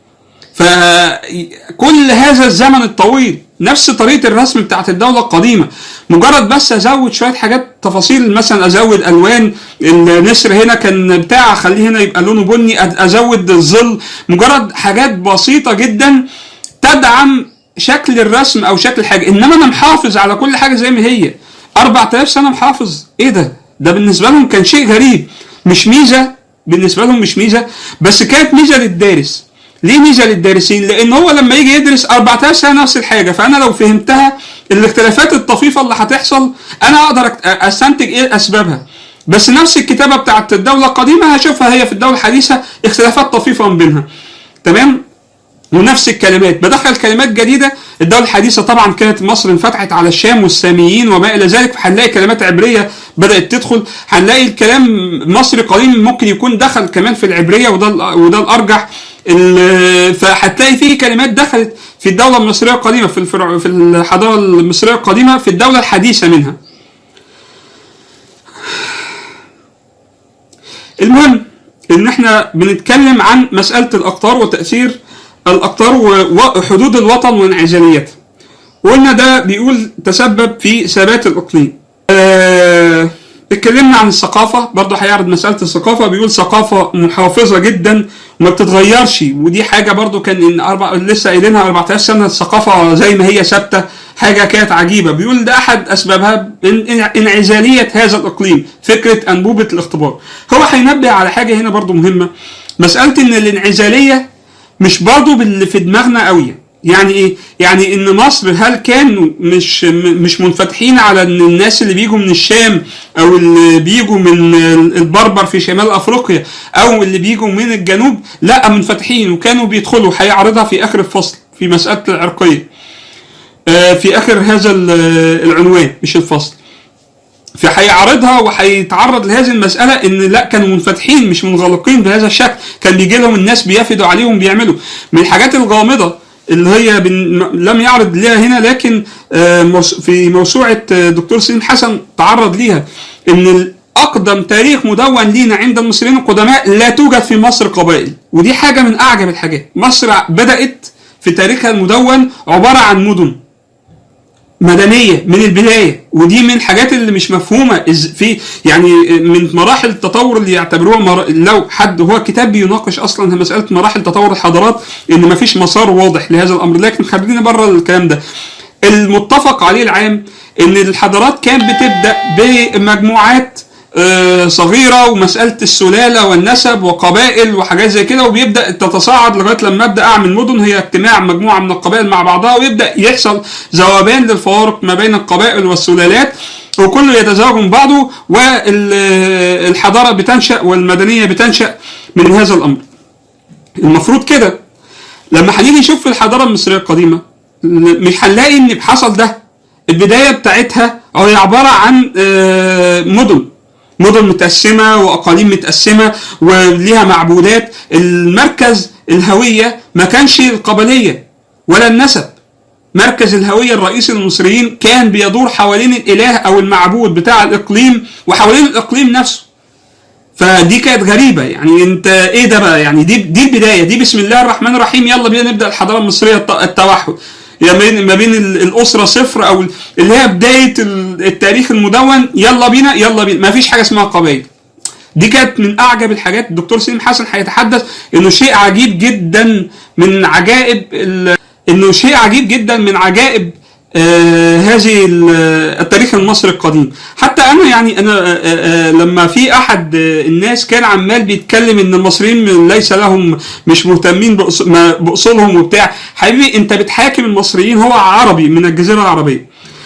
Speaker 2: فكل هذا الزمن الطويل نفس طريقه الرسم بتاعت الدوله القديمه مجرد بس ازود شويه حاجات تفاصيل مثلا ازود الوان النسر هنا كان بتاع اخليه هنا يبقى لونه بني أد- ازود الظل مجرد حاجات بسيطه جدا تدعم شكل الرسم او شكل حاجه انما انا محافظ على كل حاجه زي ما هي 4000 سنه محافظ ايه ده ده بالنسبه لهم كان شيء غريب مش ميزه بالنسبه لهم مش ميزه بس كانت ميزه للدارس ليه ميزه للدارسين؟ لان هو لما يجي يدرس 4000 سنه نفس الحاجه فانا لو فهمتها الاختلافات الطفيفه اللي هتحصل انا اقدر أك- استنتج ايه اسبابها. بس نفس الكتابه بتاعت الدوله القديمه هشوفها هي في الدوله الحديثه اختلافات طفيفه من بينها. تمام؟ ونفس الكلمات بدخل كلمات جديده الدوله الحديثه طبعا كانت مصر انفتحت على الشام والساميين وما الى ذلك فهنلاقي كلمات عبريه بدات تدخل هنلاقي الكلام مصري قديم ممكن يكون دخل كمان في العبريه وده ال- وده الارجح ال- فهتلاقي فيه كلمات دخلت في الدوله المصريه القديمه في الفرع في الحضاره المصريه القديمه في الدوله الحديثه منها المهم ان احنا بنتكلم عن مساله الاقطار وتاثير الاقطار و- وحدود الوطن وانعزاليته وقلنا ده بيقول تسبب في ثبات الاقليم آه اتكلمنا عن الثقافة برضه هيعرض مسألة الثقافة بيقول ثقافة محافظة جدا وما بتتغيرش ودي حاجة برضه كان إن أربع لسه قايلينها 14 سنة الثقافة زي ما هي ثابتة حاجة كانت عجيبة بيقول ده أحد أسبابها إن- إن- انعزالية هذا الإقليم فكرة أنبوبة الاختبار هو هينبه على حاجة هنا برضه مهمة مسألة إن الانعزالية مش برضه باللي في دماغنا قوي يعني ايه؟ يعني ان مصر هل كانوا مش م- مش منفتحين على ان الناس اللي بيجوا من الشام او اللي بيجوا من ال- البربر في شمال افريقيا او اللي بيجوا من الجنوب لا منفتحين وكانوا بيدخلوا هيعرضها في اخر الفصل في مساله العرقيه آه، في اخر هذا ال- العنوان مش الفصل فهيعرضها وهيتعرض لهذه المسألة إن لا كانوا منفتحين مش منغلقين بهذا الشكل، كان بيجي لهم الناس بيفدوا عليهم بيعملوا من الحاجات الغامضة اللي هي بن... لم يعرض ليها هنا لكن آه، موس- في موسوعة آه، دكتور سليم حسن تعرض ليها إن أقدم تاريخ مدون لينا عند المصريين القدماء لا توجد في مصر قبائل ودي حاجة من أعجب الحاجات مصر بدأت في تاريخها المدون عبارة عن مدن مدنيه من البدايه ودي من الحاجات اللي مش مفهومه إز في يعني من مراحل التطور اللي يعتبروها مر... لو حد هو كتاب بيناقش اصلا مساله مراحل تطور الحضارات ان مفيش مسار واضح لهذا الامر لكن خلينا بره الكلام ده المتفق عليه العام ان الحضارات كانت بتبدا بمجموعات آه، صغيره ومساله السلاله والنسب وقبائل وحاجات زي كده وبيبدا تتصاعد لغايه لما ابدا اعمل مدن هي اجتماع مجموعه من القبائل مع بعضها ويبدا يحصل ذوبان للفوارق ما بين القبائل والسلالات وكله يتزاوج من بعضه والحضاره بتنشا والمدنيه بتنشا من هذا الامر. المفروض كده لما هنيجي نشوف في الحضاره المصريه القديمه مش هنلاقي ان حصل ده البدايه بتاعتها هي عباره عن آه، مدن مدن متقسمه واقاليم متقسمه وليها معبودات المركز الهويه ما كانش القبليه ولا النسب مركز الهويه الرئيسي للمصريين كان بيدور حوالين الاله او المعبود بتاع الاقليم وحوالين الاقليم نفسه فدي كانت غريبه يعني انت ايه ده بقى يعني دي دي البدايه دي بسم الله الرحمن الرحيم يلا بينا نبدا الحضاره المصريه الت- التوحد ما بين ما بين ال- الاسره صفر او ال- اللي هي بدايه ال- التاريخ المدون يلا بينا يلا بينا ما فيش حاجه اسمها قبائل دي كانت من اعجب الحاجات الدكتور سليم حسن هيتحدث انه شيء عجيب جدا من عجائب ال- انه شيء عجيب جدا من عجائب آه هذه ال- التاريخ المصري القديم حتى انا يعني انا آه آه لما في احد آه الناس كان عمال بيتكلم ان المصريين ليس لهم مش مهتمين بأص- ما- باصولهم وبتاع حبيبي انت بتحاكم المصريين هو عربي من الجزيره العربيه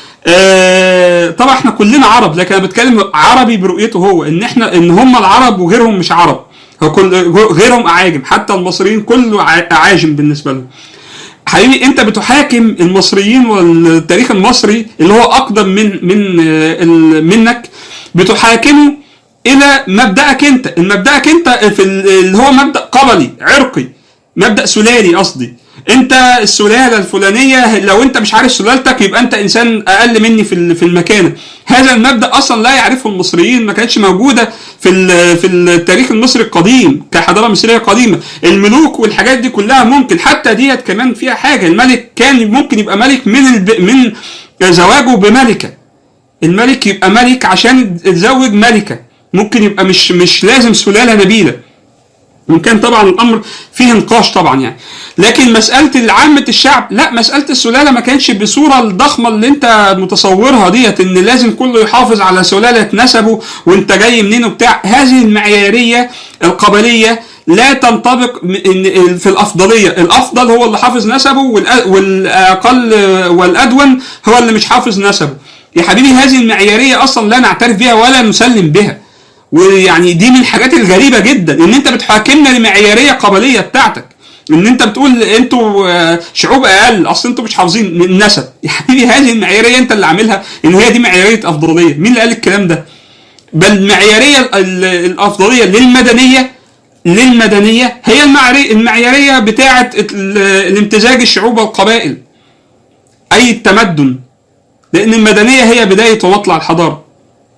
Speaker 2: آه، طبعا احنا كلنا عرب لكن انا بتكلم عربي برؤيته هو ان احنا ان هم العرب وغيرهم مش عرب هو كل غيرهم اعاجم حتى المصريين كله ع- اعاجم بالنسبه لهم حبيبي انت بتحاكم المصريين والتاريخ المصري اللي هو اقدم من من آه، ال- منك بتحاكمه الى مبدأك انت المبدأك انت في ال- اللي هو مبدأ قبلي عرقي مبدأ سلالي قصدي انت السلاله الفلانيه لو انت مش عارف سلالتك يبقى انت انسان اقل مني في ال- في المكانه هذا المبدا اصلا لا يعرفه المصريين ما كانتش موجوده في ال- في التاريخ المصري القديم كحضاره مصريه قديمه الملوك والحاجات دي كلها ممكن حتى ديت كمان فيها حاجه الملك كان ممكن يبقى ملك من الب... من زواجه بملكه الملك يبقى ملك عشان يتزوج ملكه ممكن يبقى مش مش لازم سلاله نبيله وان كان طبعا الامر فيه نقاش طبعا يعني لكن مساله عامه الشعب لا مساله السلاله ما كانتش بالصوره الضخمه اللي انت متصورها ديت ان لازم كله يحافظ على سلاله نسبه وانت جاي منين وبتاع هذه المعياريه القبليه لا تنطبق م- إن- في الافضليه الافضل هو اللي حافظ نسبه والأ- والاقل والادون هو اللي مش حافظ نسبه يا حبيبي هذه المعياريه اصلا لا نعترف بها ولا نسلم بها ويعني دي من الحاجات الغريبه جدا ان انت بتحاكمنا لمعياريه قبليه بتاعتك ان انت بتقول انتوا آه، شعوب اقل اصل انتوا مش حافظين النسب يا حبيبي هذه المعياريه انت اللي عاملها ان هي دي معياريه افضليه مين اللي قال الكلام ده بل المعياريه ال- ال- الافضليه للمدنيه للمدنيه هي المعري- المعياريه بتاعه ال- الامتزاج الشعوب والقبائل اي التمدن لان المدنيه هي بدايه ومطلع الحضاره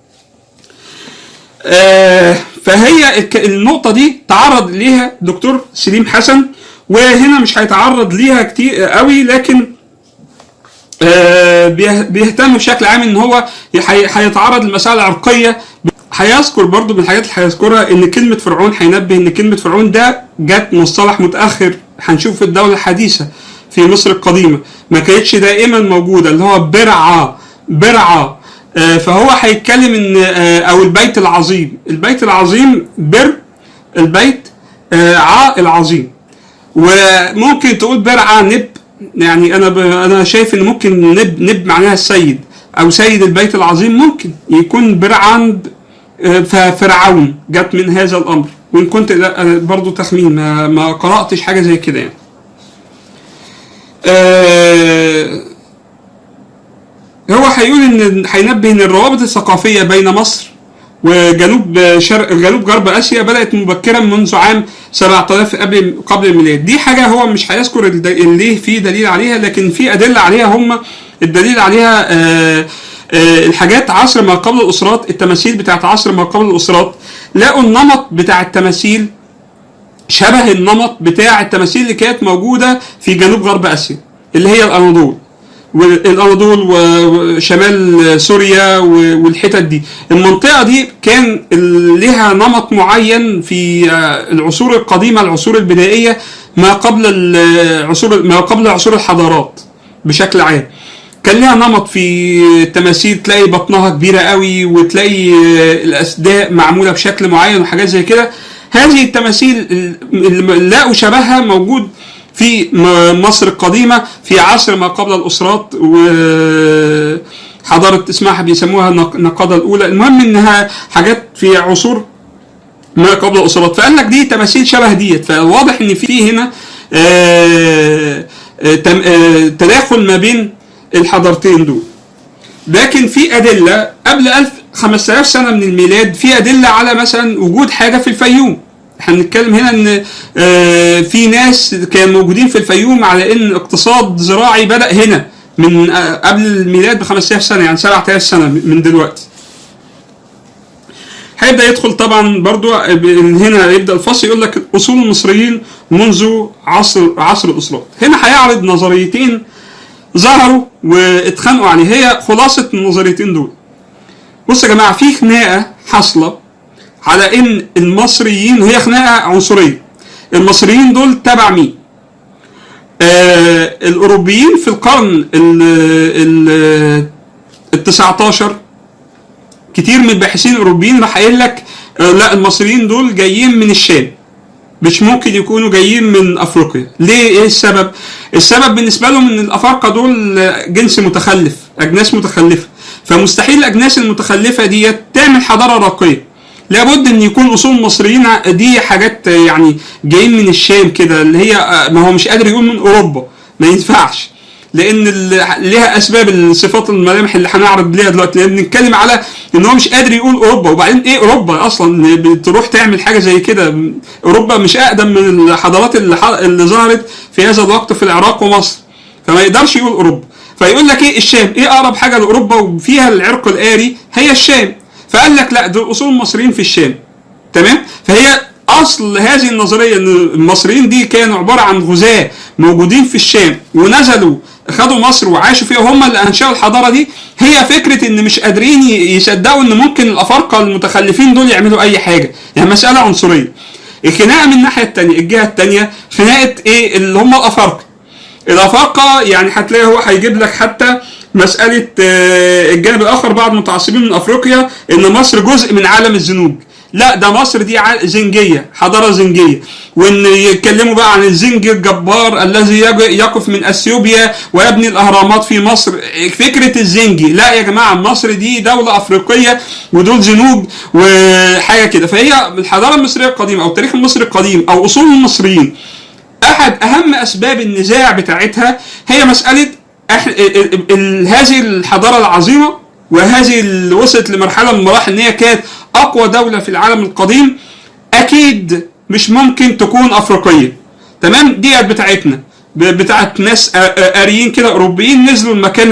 Speaker 2: آه، فهي الك- النقطة دي تعرض ليها دكتور سليم حسن وهنا مش هيتعرض ليها كتير قوي لكن آه، بيه- بيهتم بشكل عام ان هو هي- هيتعرض للمسائل العرقية هيذكر برضو من الحاجات اللي هيذكرها ان كلمه فرعون هينبه ان كلمه فرعون ده جت مصطلح متاخر هنشوف في الدوله الحديثه في مصر القديمه ما كانتش دائما موجوده اللي هو برعه برعه آه، فهو هيتكلم ان آه، او البيت العظيم البيت العظيم بر البيت آه، ع العظيم وممكن تقول برعه نب يعني انا ب... انا شايف ان ممكن نب نب معناها السيد او سيد البيت العظيم ممكن يكون برعان آه، ففرعون جت من هذا الامر وان كنت لا، آه، برضو تخمين ما, ما قراتش حاجه زي كده يعني آه، هو هيقول ان هينبه ان الروابط الثقافيه بين مصر وجنوب شرق جنوب غرب اسيا بدات مبكرا منذ عام 7000 قبل قبل الميلاد دي حاجه هو مش هيذكر الد- ليه في دليل عليها لكن في ادله عليها هم الدليل عليها آه آه الحاجات عصر ما قبل الاسرات التماثيل بتاعت عصر ما قبل الاسرات لقوا النمط بتاع التماثيل شبه النمط بتاع التماثيل اللي كانت موجوده في جنوب غرب اسيا اللي هي الاناضول والاناضول وشمال سوريا و- والحتت دي المنطقه دي كان ال- لها نمط معين في آه، العصور القديمه العصور البدائيه ما قبل العصور ما قبل عصور الحضارات بشكل عام كان لها نمط في التماثيل تلاقي بطنها كبيره قوي وتلاقي آه، الاسداء معموله بشكل معين وحاجات زي كده هذه التماثيل اللي لقوا شبهها موجود في م- مصر القديمه في عصر ما قبل الاسرات وحضاره اسمها بيسموها النق- النقاده الاولى المهم انها حاجات في عصور ما قبل الاسرات فقال لك دي تماثيل شبه ديت فواضح ان في هنا آه، آه، تم- آه، تداخل ما بين الحضارتين دول لكن في ادله قبل 1000 5000 سنه من الميلاد في ادله على مثلا وجود حاجه في الفيوم احنا بنتكلم هنا ان آه، في ناس كانوا موجودين في الفيوم على ان اقتصاد زراعي بدا هنا من آه، قبل الميلاد ب 5000 سنه يعني 7000 سنه من دلوقتي هيبدا يدخل طبعا برضو من هنا يبدا الفصل يقول لك اصول المصريين منذ عصر عصر الاسرات هنا هيعرض نظريتين ظهروا واتخانقوا عليه هي خلاصه النظريتين دول بصوا يا جماعه في خناقه حاصله على ان المصريين وهي خناقه عنصريه المصريين دول تبع مين آه الاوروبيين في القرن ال ال ال 19 كتير من الباحثين الاوروبيين راح قايل لك آه لا المصريين دول جايين من الشام مش ممكن يكونوا جايين من افريقيا ليه ايه السبب السبب بالنسبه لهم ان الافارقه دول جنس متخلف اجناس متخلفه فمستحيل الاجناس المتخلفه دي تعمل حضاره راقيه لابد ان يكون اصول المصريين دي حاجات يعني جايين من الشام كده اللي هي ما هو مش قادر يقول من اوروبا ما ينفعش لان ليها اسباب الصفات الملامح اللي هنعرض ليها دلوقتي لان بنتكلم على ان هو مش قادر يقول اوروبا وبعدين ايه اوروبا اصلا بتروح تعمل حاجه زي كده اوروبا مش اقدم من الحضارات اللي, اللي ظهرت في هذا الوقت في العراق ومصر فما يقدرش يقول اوروبا فيقول لك ايه الشام ايه اقرب حاجه لاوروبا وفيها العرق الاري هي الشام فقال لك لا دول اصول المصريين في الشام تمام فهي اصل هذه النظريه ان المصريين دي كانوا عباره عن غزاه موجودين في الشام ونزلوا خدوا مصر وعاشوا فيها هم اللي انشأوا الحضاره دي هي فكره ان مش قادرين يصدقوا ان ممكن الافارقه المتخلفين دول يعملوا اي حاجه يعني مساله عنصريه الخناقه من الناحيه الثانيه الجهه الثانيه خناقه ايه اللي هم الافارقه الافارقه يعني هتلاقي هو هيجيب لك حتى مساله الجانب الاخر بعض المتعصبين من افريقيا ان مصر جزء من عالم الزنوج لا ده مصر دي زنجيه حضاره زنجيه وان يتكلموا بقى عن الزنج الجبار الذي يقف من اثيوبيا ويبني الاهرامات في مصر فكره الزنجي لا يا جماعه مصر دي دوله افريقيه ودول زنوج وحاجه كده فهي الحضاره المصريه القديمه او التاريخ المصري القديم او اصول المصريين احد اهم اسباب النزاع بتاعتها هي مساله هذه الحضاره العظيمه وهذه اللي وصلت لمرحله من المراحل ان هي كانت اقوى دوله في العالم القديم اكيد مش ممكن تكون افريقيه تمام ديت بتاعتنا بتاعت ناس اريين كده اوروبيين نزلوا المكان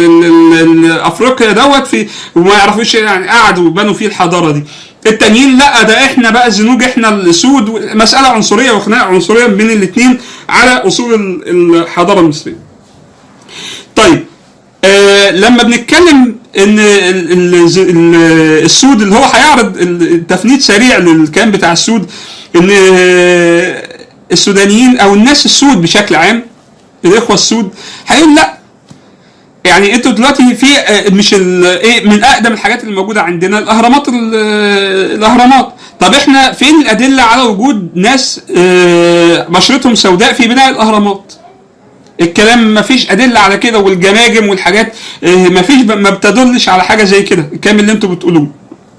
Speaker 2: افريقيا دوت في وما يعرفوش يعني قعدوا وبنوا فيه الحضاره دي التانيين لا ده احنا بقى الزنوج احنا السود مساله عنصريه وخناقه عنصريه بين الاثنين على اصول الحضاره المصريه طيب آه فلما بنتكلم ان ال- ال- ال- السود اللي هو هيعرض التفنيد سريع للكلام بتاع السود ان السودانيين او الناس السود بشكل عام الاخوه السود هيقول لا يعني انتوا دلوقتي في آه، مش ال- ايه من اقدم الحاجات اللي موجوده عندنا الاهرامات ال- الاهرامات طب احنا فين الادله على وجود ناس آه، بشرتهم سوداء في بناء الاهرامات الكلام ما فيش ادله على كده والجماجم والحاجات آه، ما فيش ما بتدلش على حاجه زي كده الكلام اللي انتوا بتقولوه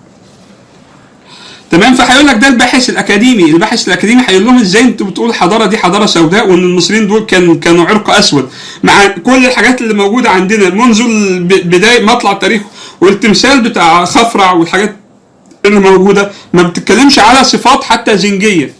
Speaker 2: تمام فهيقول لك ده الباحث الاكاديمي الباحث الاكاديمي هيقول لهم ازاي انتوا بتقولوا الحضاره دي حضاره سوداء وان المصريين دول كان كانوا عرق اسود مع كل الحاجات اللي موجوده عندنا منذ الب- بدايه مطلع التاريخ والتمثال بتاع خفرع والحاجات اللي موجوده ما بتتكلمش على صفات حتى زنجيه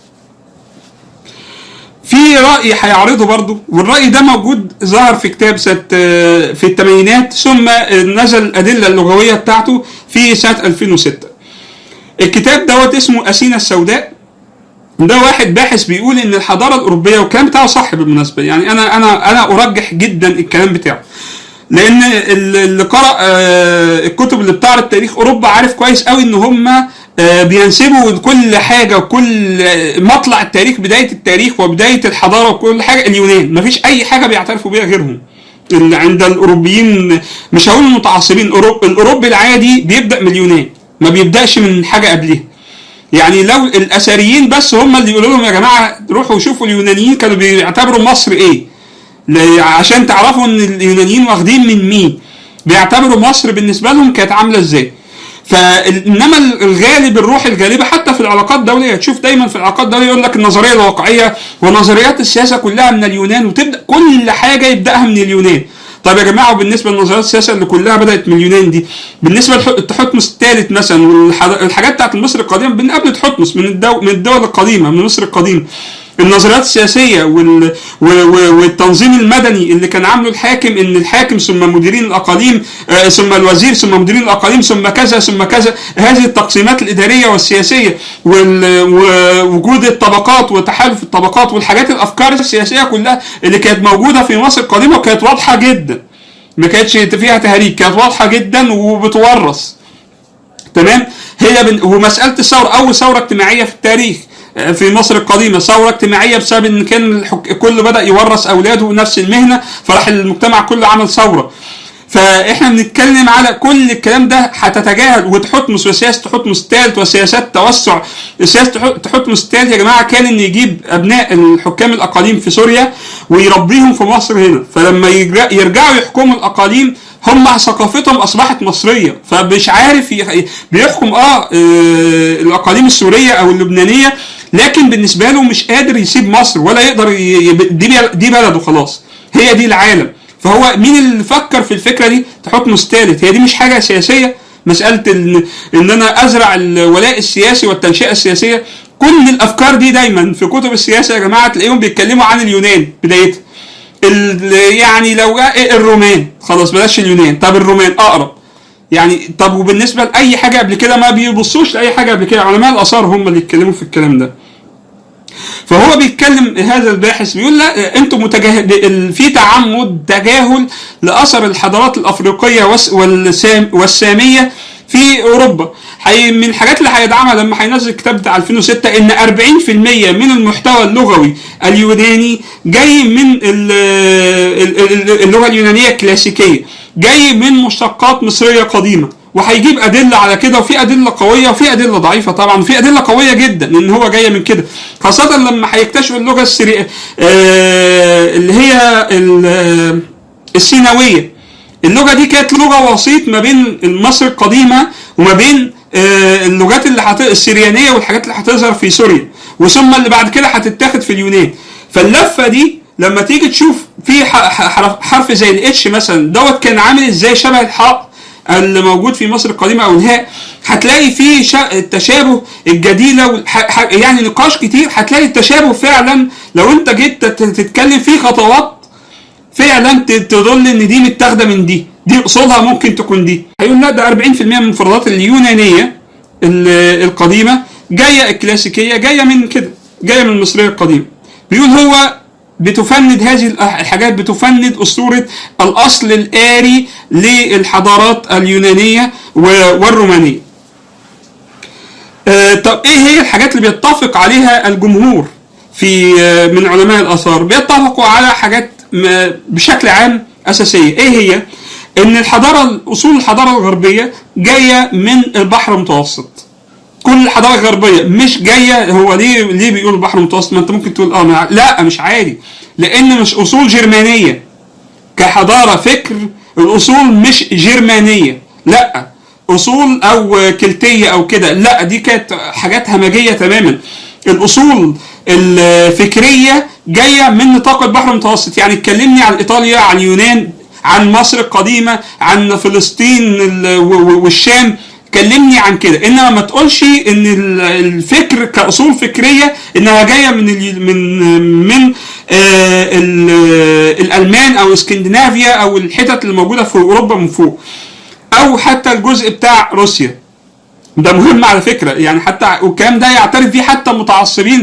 Speaker 2: في رأي هيعرضه برضه والرأي ده موجود ظهر في كتاب سنة في الثمانينات ثم نزل الأدلة اللغوية بتاعته في سنة 2006 الكتاب دوت اسمه أسينا السوداء ده واحد باحث بيقول ان الحضاره الاوروبيه والكلام بتاعه صح بالمناسبه يعني انا انا انا ارجح جدا الكلام بتاعه لان اللي قرا آه، الكتب اللي بتعرض تاريخ اوروبا عارف كويس قوي ان هم آه، بينسبوا كل حاجه وكل آه، مطلع التاريخ بدايه التاريخ وبدايه الحضاره وكل حاجه اليونان مفيش اي حاجه بيعترفوا بيها غيرهم اللي عند الاوروبيين مش هقول المتعصبين أوروب- الاوروبي العادي بيبدا من اليونان ما بيبداش من حاجه قبلها يعني لو الاثريين بس هم اللي يقولوا لهم يا جماعه روحوا شوفوا اليونانيين كانوا بيعتبروا مصر ايه ل- عشان تعرفوا ان اليونانيين واخدين من مين بيعتبروا مصر بالنسبه لهم كانت عامله ازاي فانما الغالب الروح الغالبه حتى في العلاقات الدوليه تشوف دايما في العلاقات الدوليه يقول لك النظريه الواقعيه ونظريات السياسه كلها من اليونان وتبدا كل حاجه يبداها من اليونان طب يا جماعه وبالنسبه لنظريات السياسه اللي كلها بدات من اليونان دي بالنسبه لتحتمس الثالث مثلا والحاجات بتاعت مصر القديمه من قبل تحتمس من الدول من الدول القديمه من مصر القديمه النظريات السياسيه وال... و... و... والتنظيم المدني اللي كان عامله الحاكم ان الحاكم ثم مديرين الاقاليم آه ثم الوزير ثم مديرين الاقاليم ثم كذا ثم كذا هذه التقسيمات الاداريه والسياسيه ووجود الطبقات وتحالف الطبقات والحاجات الافكار السياسيه كلها اللي كانت موجوده في مصر القديمه وكانت واضحه جدا ما كانتش فيها تهريج كانت واضحه جدا وبتورث تمام هي بن... ومساله الثوره اول ثوره اجتماعيه في التاريخ في مصر القديمة ثورة اجتماعية بسبب ان كان الحك... كله بدأ يورث اولاده نفس المهنة فراح المجتمع كله عمل ثورة فاحنا بنتكلم على كل الكلام ده هتتجاهل وتحتمس وسياسه تحتمس الثالث وسياسات توسع سياسه تحتمس الثالث يا جماعه كان ان يجيب ابناء الحكام الاقاليم في سوريا ويربيهم في مصر هنا فلما يرجعوا يحكموا الاقاليم هم ثقافتهم اصبحت مصريه فمش عارف بيحكم اه الاقاليم السوريه او اللبنانيه لكن بالنسبه له مش قادر يسيب مصر ولا يقدر ي... دي دي بلده خلاص هي دي العالم فهو مين اللي فكر في الفكره دي تحتمس الثالث هي دي مش حاجه سياسيه مساله ان, إن انا ازرع الولاء السياسي والتنشئه السياسيه كل الافكار دي دايما في كتب السياسه يا جماعه تلاقيهم بيتكلموا عن اليونان بدايتها يعني لو الرومان خلاص بلاش اليونان طب الرومان اقرب يعني طب وبالنسبه لاي حاجه قبل كده ما بيبصوش لاي حاجه قبل كده علماء الاثار هم اللي يتكلموا في الكلام ده فهو بيتكلم هذا الباحث بيقول لا انتم متجاهل في تعمد تجاهل لاثر الحضارات الافريقيه والسام والساميه في اوروبا حي من الحاجات اللي هيدعمها لما هينزل الكتاب بتاع 2006 ان 40% من المحتوى اللغوي اليوناني جاي من اللغه اليونانيه الكلاسيكيه جاي من مشتقات مصريه قديمه وهيجيب ادله على كده وفي ادله قويه وفي ادله ضعيفه طبعا وفي ادله قويه جدا ان هو جاي من كده خاصه لما هيكتشف اللغه السري... آه اللي هي السيناويه اللغه دي كانت لغه وسيط ما بين مصر القديمه وما بين آه اللغات اللي حت... السريانيه والحاجات اللي هتظهر في سوريا وثم اللي بعد كده هتتاخد في اليونان فاللفه دي لما تيجي تشوف في حرف, حرف زي الاتش مثلا دوت كان عامل ازاي شبه الحاء اللي موجود في مصر القديمه او الهاء هتلاقي فيه شا... التشابه الجديله ح... يعني نقاش كتير هتلاقي التشابه فعلا لو انت جيت تتكلم فيه خطوات فعلا تدل ان دي متاخده من دي دي اصولها ممكن تكون دي هيقول لا ده 40% من المفردات اليونانيه القديمه جايه الكلاسيكيه جايه من كده جايه من المصريه القديمه بيقول هو بتفند هذه الأح- الحاجات بتفند اسطوره الاصل الآري للحضارات اليونانيه و- والرومانيه. آه، طب ايه هي الحاجات اللي بيتفق عليها الجمهور في آه، من علماء الاثار بيتفقوا على حاجات م- بشكل عام اساسيه ايه هي ان الحضاره اصول الحضاره الغربيه جايه من البحر المتوسط كل الحضاره الغربيه مش جايه هو ليه ليه بيقول البحر المتوسط ما انت ممكن تقول اه ما- لا مش عادي لان مش اصول جرمانيه كحضاره فكر الاصول مش جرمانيه لا اصول او كلتيه او كده لا دي كانت حاجات همجيه تماما الاصول الفكريه جايه من نطاق البحر المتوسط يعني اتكلمني عن ايطاليا عن يونان عن مصر القديمه عن فلسطين ال- و- و- والشام كلمني عن كده انما ما تقولش ان ال- الفكر كاصول فكريه انها جايه من ال من من آه ال- الالمان او اسكندنافيا او الحتت اللي موجوده في اوروبا من فوق او حتى الجزء بتاع روسيا ده مهم على فكره يعني حتى والكلام ده يعترف بيه حتى متعصبين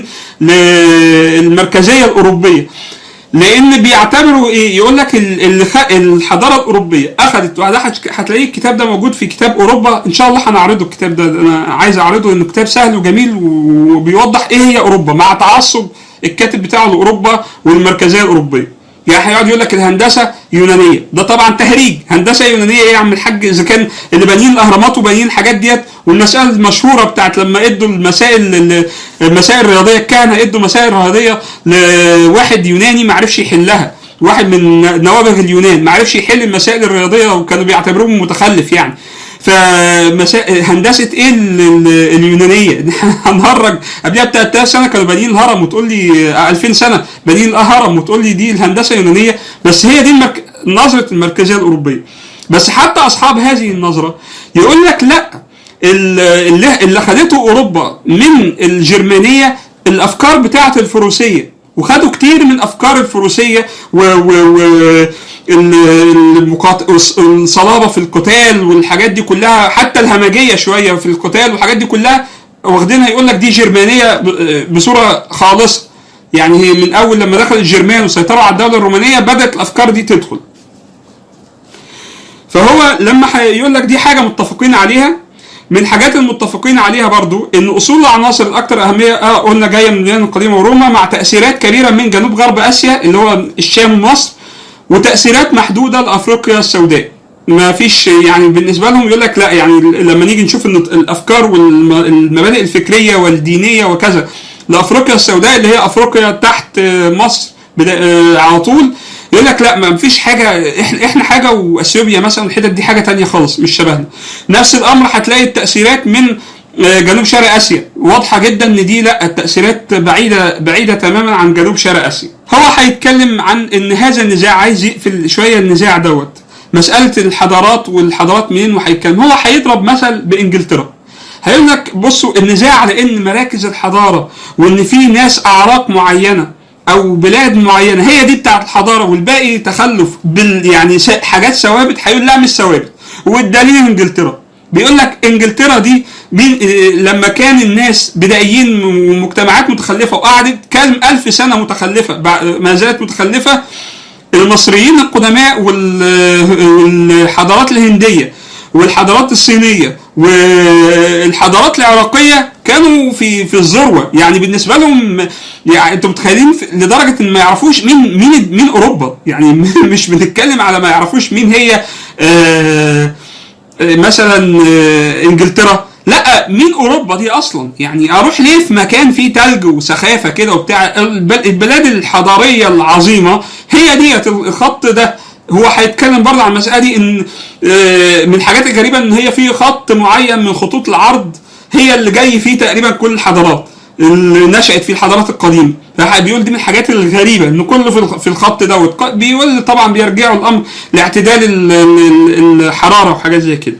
Speaker 2: للمركزيه الاوروبيه لان بيعتبروا ايه يقول لك ال- اللي خ- الحضاره الاوروبيه اخذت وده هت- هتلاقيه الكتاب ده موجود في كتاب اوروبا ان شاء الله هنعرضه الكتاب ده انا عايز اعرضه انه كتاب سهل وجميل وبيوضح ايه هي اوروبا مع تعصب الكاتب بتاعه لاوروبا والمركزيه الاوروبيه يعني هيقعد يقول لك الهندسه يونانيه ده طبعا تهريج هندسه يونانيه ايه يا عم الحاج اذا كان اللي بانيين الاهرامات وبانيين الحاجات ديت والمسائل المشهوره بتاعت لما ادوا المسائل ال- المسائل الرياضيه الكهنه ادوا مسائل رياضيه لواحد يوناني ما عرفش يحلها واحد من نوابغ اليونان ما عرفش يحل المسائل الرياضيه وكانوا بيعتبروه متخلف يعني فمسا... هندسه ايه ال- ال- اليونانيه هنهرج قبلها ب 3000 سنه كانوا بانيين الهرم وتقول لي آه، 2000 سنه بانيين الهرم وتقول لي دي الهندسه اليونانيه بس هي دي المرك... نظره المركزيه الاوروبيه بس حتى اصحاب هذه النظره يقول لك لا ال- اللي, اللي خدته اوروبا من الجرمانيه الافكار بتاعه الفروسيه وخدوا كتير من افكار الفروسيه و, و, و ال- المقاط... الصلابه في القتال والحاجات دي كلها حتى الهمجيه شويه في القتال والحاجات دي كلها واخدينها يقول لك دي جرمانيه ب- بصوره خالصه يعني هي من اول لما دخل الجرمان وسيطروا على الدوله الرومانيه بدات الافكار دي تدخل فهو لما هيقول لك دي حاجه متفقين عليها من الحاجات المتفقين عليها برضو ان اصول العناصر الاكثر اهميه اه قلنا جايه من اليونان القديمه وروما مع تاثيرات كبيره من جنوب غرب اسيا اللي هو الشام ومصر وتاثيرات محدوده لافريقيا السوداء ما فيش يعني بالنسبه لهم يقول لك لا يعني لما نيجي نشوف ان الافكار والمبادئ الفكريه والدينيه وكذا لافريقيا السوداء اللي هي افريقيا تحت مصر بدا- آه، على طول يقول لك لا ما فيش حاجه احنا احنا حاجه واثيوبيا مثلا الحتت دي حاجه تانية خالص مش شبهنا نفس الامر هتلاقي التاثيرات من آه، جنوب شرق اسيا واضحه جدا ان دي لا التاثيرات بعيده بعيده تماما عن جنوب شرق اسيا هو هيتكلم عن ان هذا النزاع عايز يقفل شويه النزاع دوت مساله الحضارات والحضارات منين وهيتكلم هو هيضرب مثل بانجلترا هيقول لك بصوا النزاع على ان مراكز الحضاره وان في ناس اعراق معينه او بلاد معينه هي دي بتاعت الحضاره والباقي تخلف بال يعني س- حاجات ثوابت هيقول لا مش ثوابت والدليل انجلترا بيقول لك انجلترا دي مين إيه، لما كان الناس بدائيين ومجتمعات متخلفه وقعدت كام الف سنه متخلفه بع- ما زالت متخلفه المصريين القدماء وال- والحضارات الهنديه والحضارات الصينيه والحضارات العراقيه كانوا في في الذروه يعني بالنسبه لهم يعني انتوا متخيلين في- لدرجه ان ما يعرفوش مين مين مين اوروبا يعني مش بنتكلم على ما يعرفوش مين هي آه مثلا آه، انجلترا لا مين اوروبا دي اصلا يعني اروح ليه في مكان فيه تلج وسخافه كده وبتاع الب- البلاد الحضاريه العظيمه هي ديت الخط ده هو هيتكلم برضه عن المساله دي ان آه، من الحاجات الغريبه ان هي في خط معين من خطوط العرض هي اللي جاي فيه تقريبا كل الحضارات اللي نشأت في الحضارات القديمه ده بيقول دي من الحاجات الغريبه ان كله في الخ- في الخط دوت ق- بيقول طبعا بيرجعوا الامر لاعتدال ال- ال- الحراره وحاجات زي كده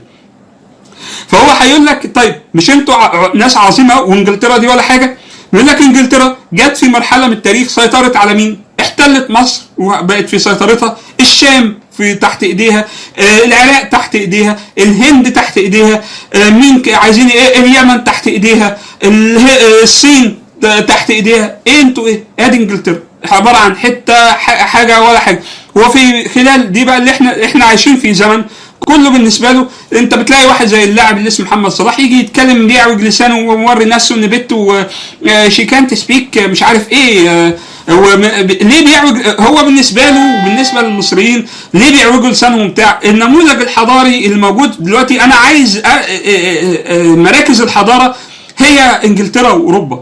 Speaker 2: فهو هيقول لك طيب مش انتوا ع- ناس عظيمه وانجلترا دي ولا حاجه بيقول لك انجلترا جت في مرحله من التاريخ سيطرت على مين؟ احتلت مصر وبقت في سيطرتها الشام في تحت ايديها آه العراق تحت ايديها الهند تحت ايديها آه مين ك- عايزين ايه اليمن تحت ايديها اله- آه، الصين ت- تحت ايديها ايه انتوا ايه ادي انجلترا عباره عن حته ح- حاجه ولا حاجه هو في خلال دي بقى اللي احنا احنا عايشين في زمن كله بالنسبه له انت بتلاقي واحد زي اللاعب اللي اسمه محمد صلاح يجي يتكلم بيعوج لسانه وموري نفسه ان بنته شي كانت سبيك مش عارف ايه آه، هو م- ب- ليه بيعوج هو بالنسبه له وبالنسبه للمصريين ليه بيعوجوا لسانهم بتاع النموذج الحضاري الموجود دلوقتي انا عايز أ- أ- أ- أ- مراكز الحضاره هي انجلترا واوروبا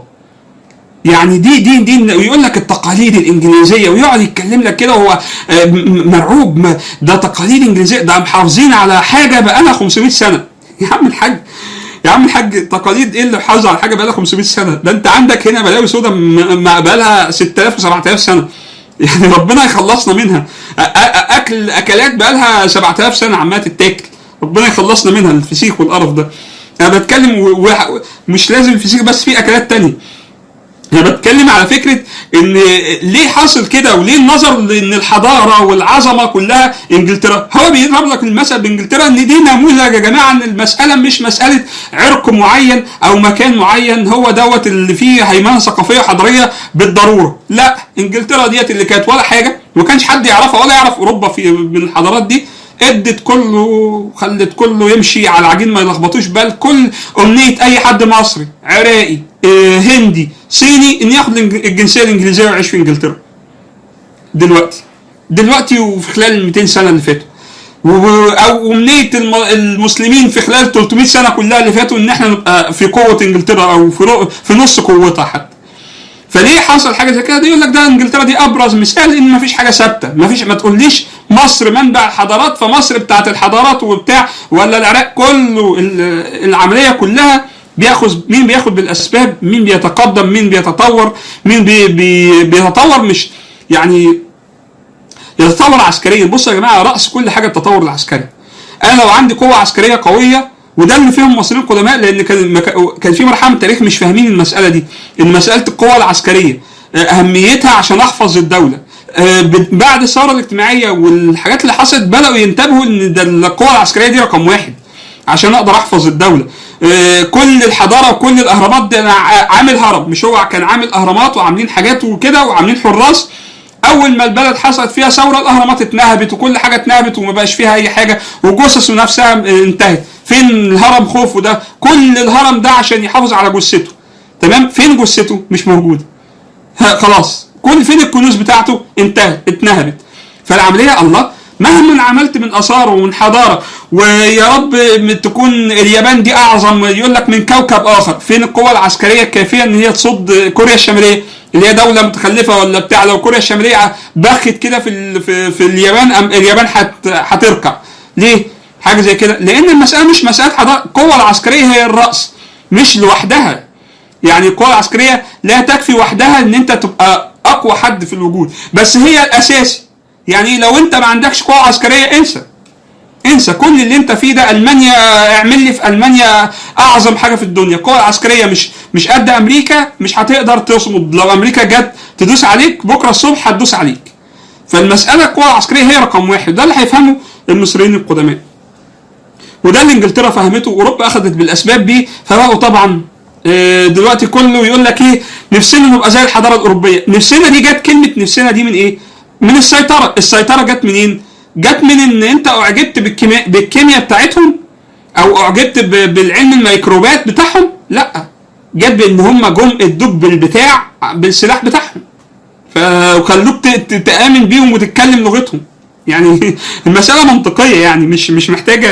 Speaker 2: يعني دي دي دي ويقول لك التقاليد الانجليزيه ويقعد يتكلم لك كده وهو آه، م- مرعوب ما- ده تقاليد انجليزيه ده محافظين على حاجه بقى لها 500 سنه يا عم الحاج يا عم الحاج تقاليد ايه اللي حافظ على حاجه بقى لها 500 سنه ده انت عندك هنا بلاوي سودا م- م- بقى لها 6000 و7000 سنه يعني ربنا يخلصنا منها أ- أ- اكل اكلات بقى لها 7000 سنه عماله تتاكل ربنا يخلصنا منها الفسيخ والقرف ده انا بتكلم و- و- مش لازم الفسيخ بس في اكلات تانية انا بتكلم على فكره ان ليه حاصل كده وليه النظر لان الحضاره والعظمه كلها انجلترا هو بيضرب لك المثل بانجلترا ان دي نموذج يا جماعه ان المساله مش مساله عرق معين او مكان معين هو دوت اللي فيه هيمنه ثقافيه وحضاريه بالضروره لا انجلترا ديت اللي كانت ولا حاجه وما كانش حد يعرفها ولا يعرف اوروبا في من الحضارات دي ادت كله خلت كله يمشي على العجين ما يلخبطوش بل كل امنيه اي حد مصري عراقي آه، هندي صيني ان ياخد الإنج- الجنسيه الانجليزيه ويعيش في انجلترا دلوقتي دلوقتي وفي خلال ال 200 سنه اللي فاتوا و- او امنيه الم- المسلمين في خلال 300 سنه كلها اللي فاتوا ان احنا نبقى في قوه انجلترا او في رو- في نص قوتها حتى فليه حصل حاجه زي كده ده يقول لك ده انجلترا دي ابرز مثال ان مفيش حاجه ثابته مفيش ما تقوليش مصر منبع الحضارات فمصر بتاعت الحضارات وبتاع ولا العراق كله ال- العمليه كلها بياخذ مين بياخد بالاسباب مين بيتقدم مين بيتطور مين بي بي بيتطور مش يعني يتطور عسكريا بصوا يا جماعه راس كل حاجه التطور العسكري انا لو عندي قوه عسكريه قويه وده اللي فيهم المصريين القدماء لان كان مك- كان في مرحله من التاريخ مش فاهمين المساله دي ان مساله القوه العسكريه آه، اهميتها عشان احفظ الدوله آه، ب- بعد الثوره الاجتماعيه والحاجات اللي حصلت بداوا ينتبهوا ان ده القوه العسكريه دي رقم واحد عشان اقدر احفظ الدوله آه، كل الحضاره وكل الاهرامات ده انا ع- عامل هرم مش هو كان عامل اهرامات وعاملين حاجات وكده وعاملين حراس اول ما البلد حصلت فيها ثوره الاهرامات اتنهبت وكل حاجه اتنهبت وما بقاش فيها اي حاجه وجثثه نفسها انتهت فين الهرم خوفو ده كل الهرم ده عشان يحافظ على جثته تمام فين جثته مش موجوده ها، خلاص كل فين الكنوز بتاعته انتهت اتنهبت فالعمليه الله مهما عملت من اثار ومن حضاره ويا رب تكون اليابان دي اعظم يقول لك من كوكب اخر فين القوه العسكريه الكافيه ان هي تصد كوريا الشماليه اللي هي دوله متخلفه ولا بتاع لو كوريا الشماليه بخت كده في ال- في, في اليابان أم اليابان هت- هتركع ليه حاجه زي كده لان المساله مش مساله حضاره القوه العسكريه هي الراس مش لوحدها يعني القوة العسكرية لا تكفي وحدها ان انت تبقى اقوى حد في الوجود بس هي الاساسي يعني لو انت ما عندكش قوة عسكرية انسى انسى كل اللي انت فيه ده المانيا اعمل لي في المانيا اعظم حاجه في الدنيا القوه العسكريه مش مش قد امريكا مش هتقدر تصمد لو امريكا جت تدوس عليك بكره الصبح هتدوس عليك فالمساله القوه العسكريه هي رقم واحد ده اللي هيفهمه المصريين القدماء وده اللي انجلترا فهمته واوروبا اخذت بالاسباب دي فبقوا طبعا آه، دلوقتي كله يقول لك ايه نفسنا نبقى زي الحضاره الاوروبيه نفسنا دي جت كلمه نفسنا دي من ايه من السيطره السيطره جت منين جت من ان انت اعجبت بالكيمياء بالكيمياء بتاعتهم او اعجبت ب- بالعلم الميكروبات بتاعهم لا جت بان هم جم ادوك بالبتاع بالسلاح بتاعهم ف- وخلوك ت- ت- تامن بيهم وتتكلم لغتهم يعني المساله منطقيه يعني مش مش محتاجه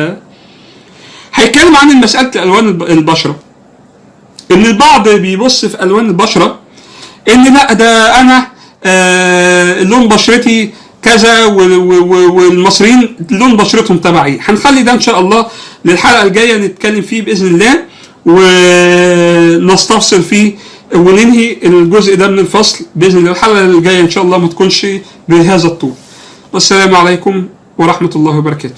Speaker 2: هيتكلم عن مساله الوان الب- البشره ان البعض بيبص في الوان البشره ان لا ده انا آه لون بشرتي كذا و- و- و- والمصريين لون بشرتهم تبعي هنخلي ده ان شاء الله للحلقه الجايه نتكلم فيه باذن الله ونستفصل فيه وننهي الجزء ده من الفصل باذن الله الحلقه الجايه ان شاء الله ما تكونش بهذا الطول والسلام عليكم ورحمه الله وبركاته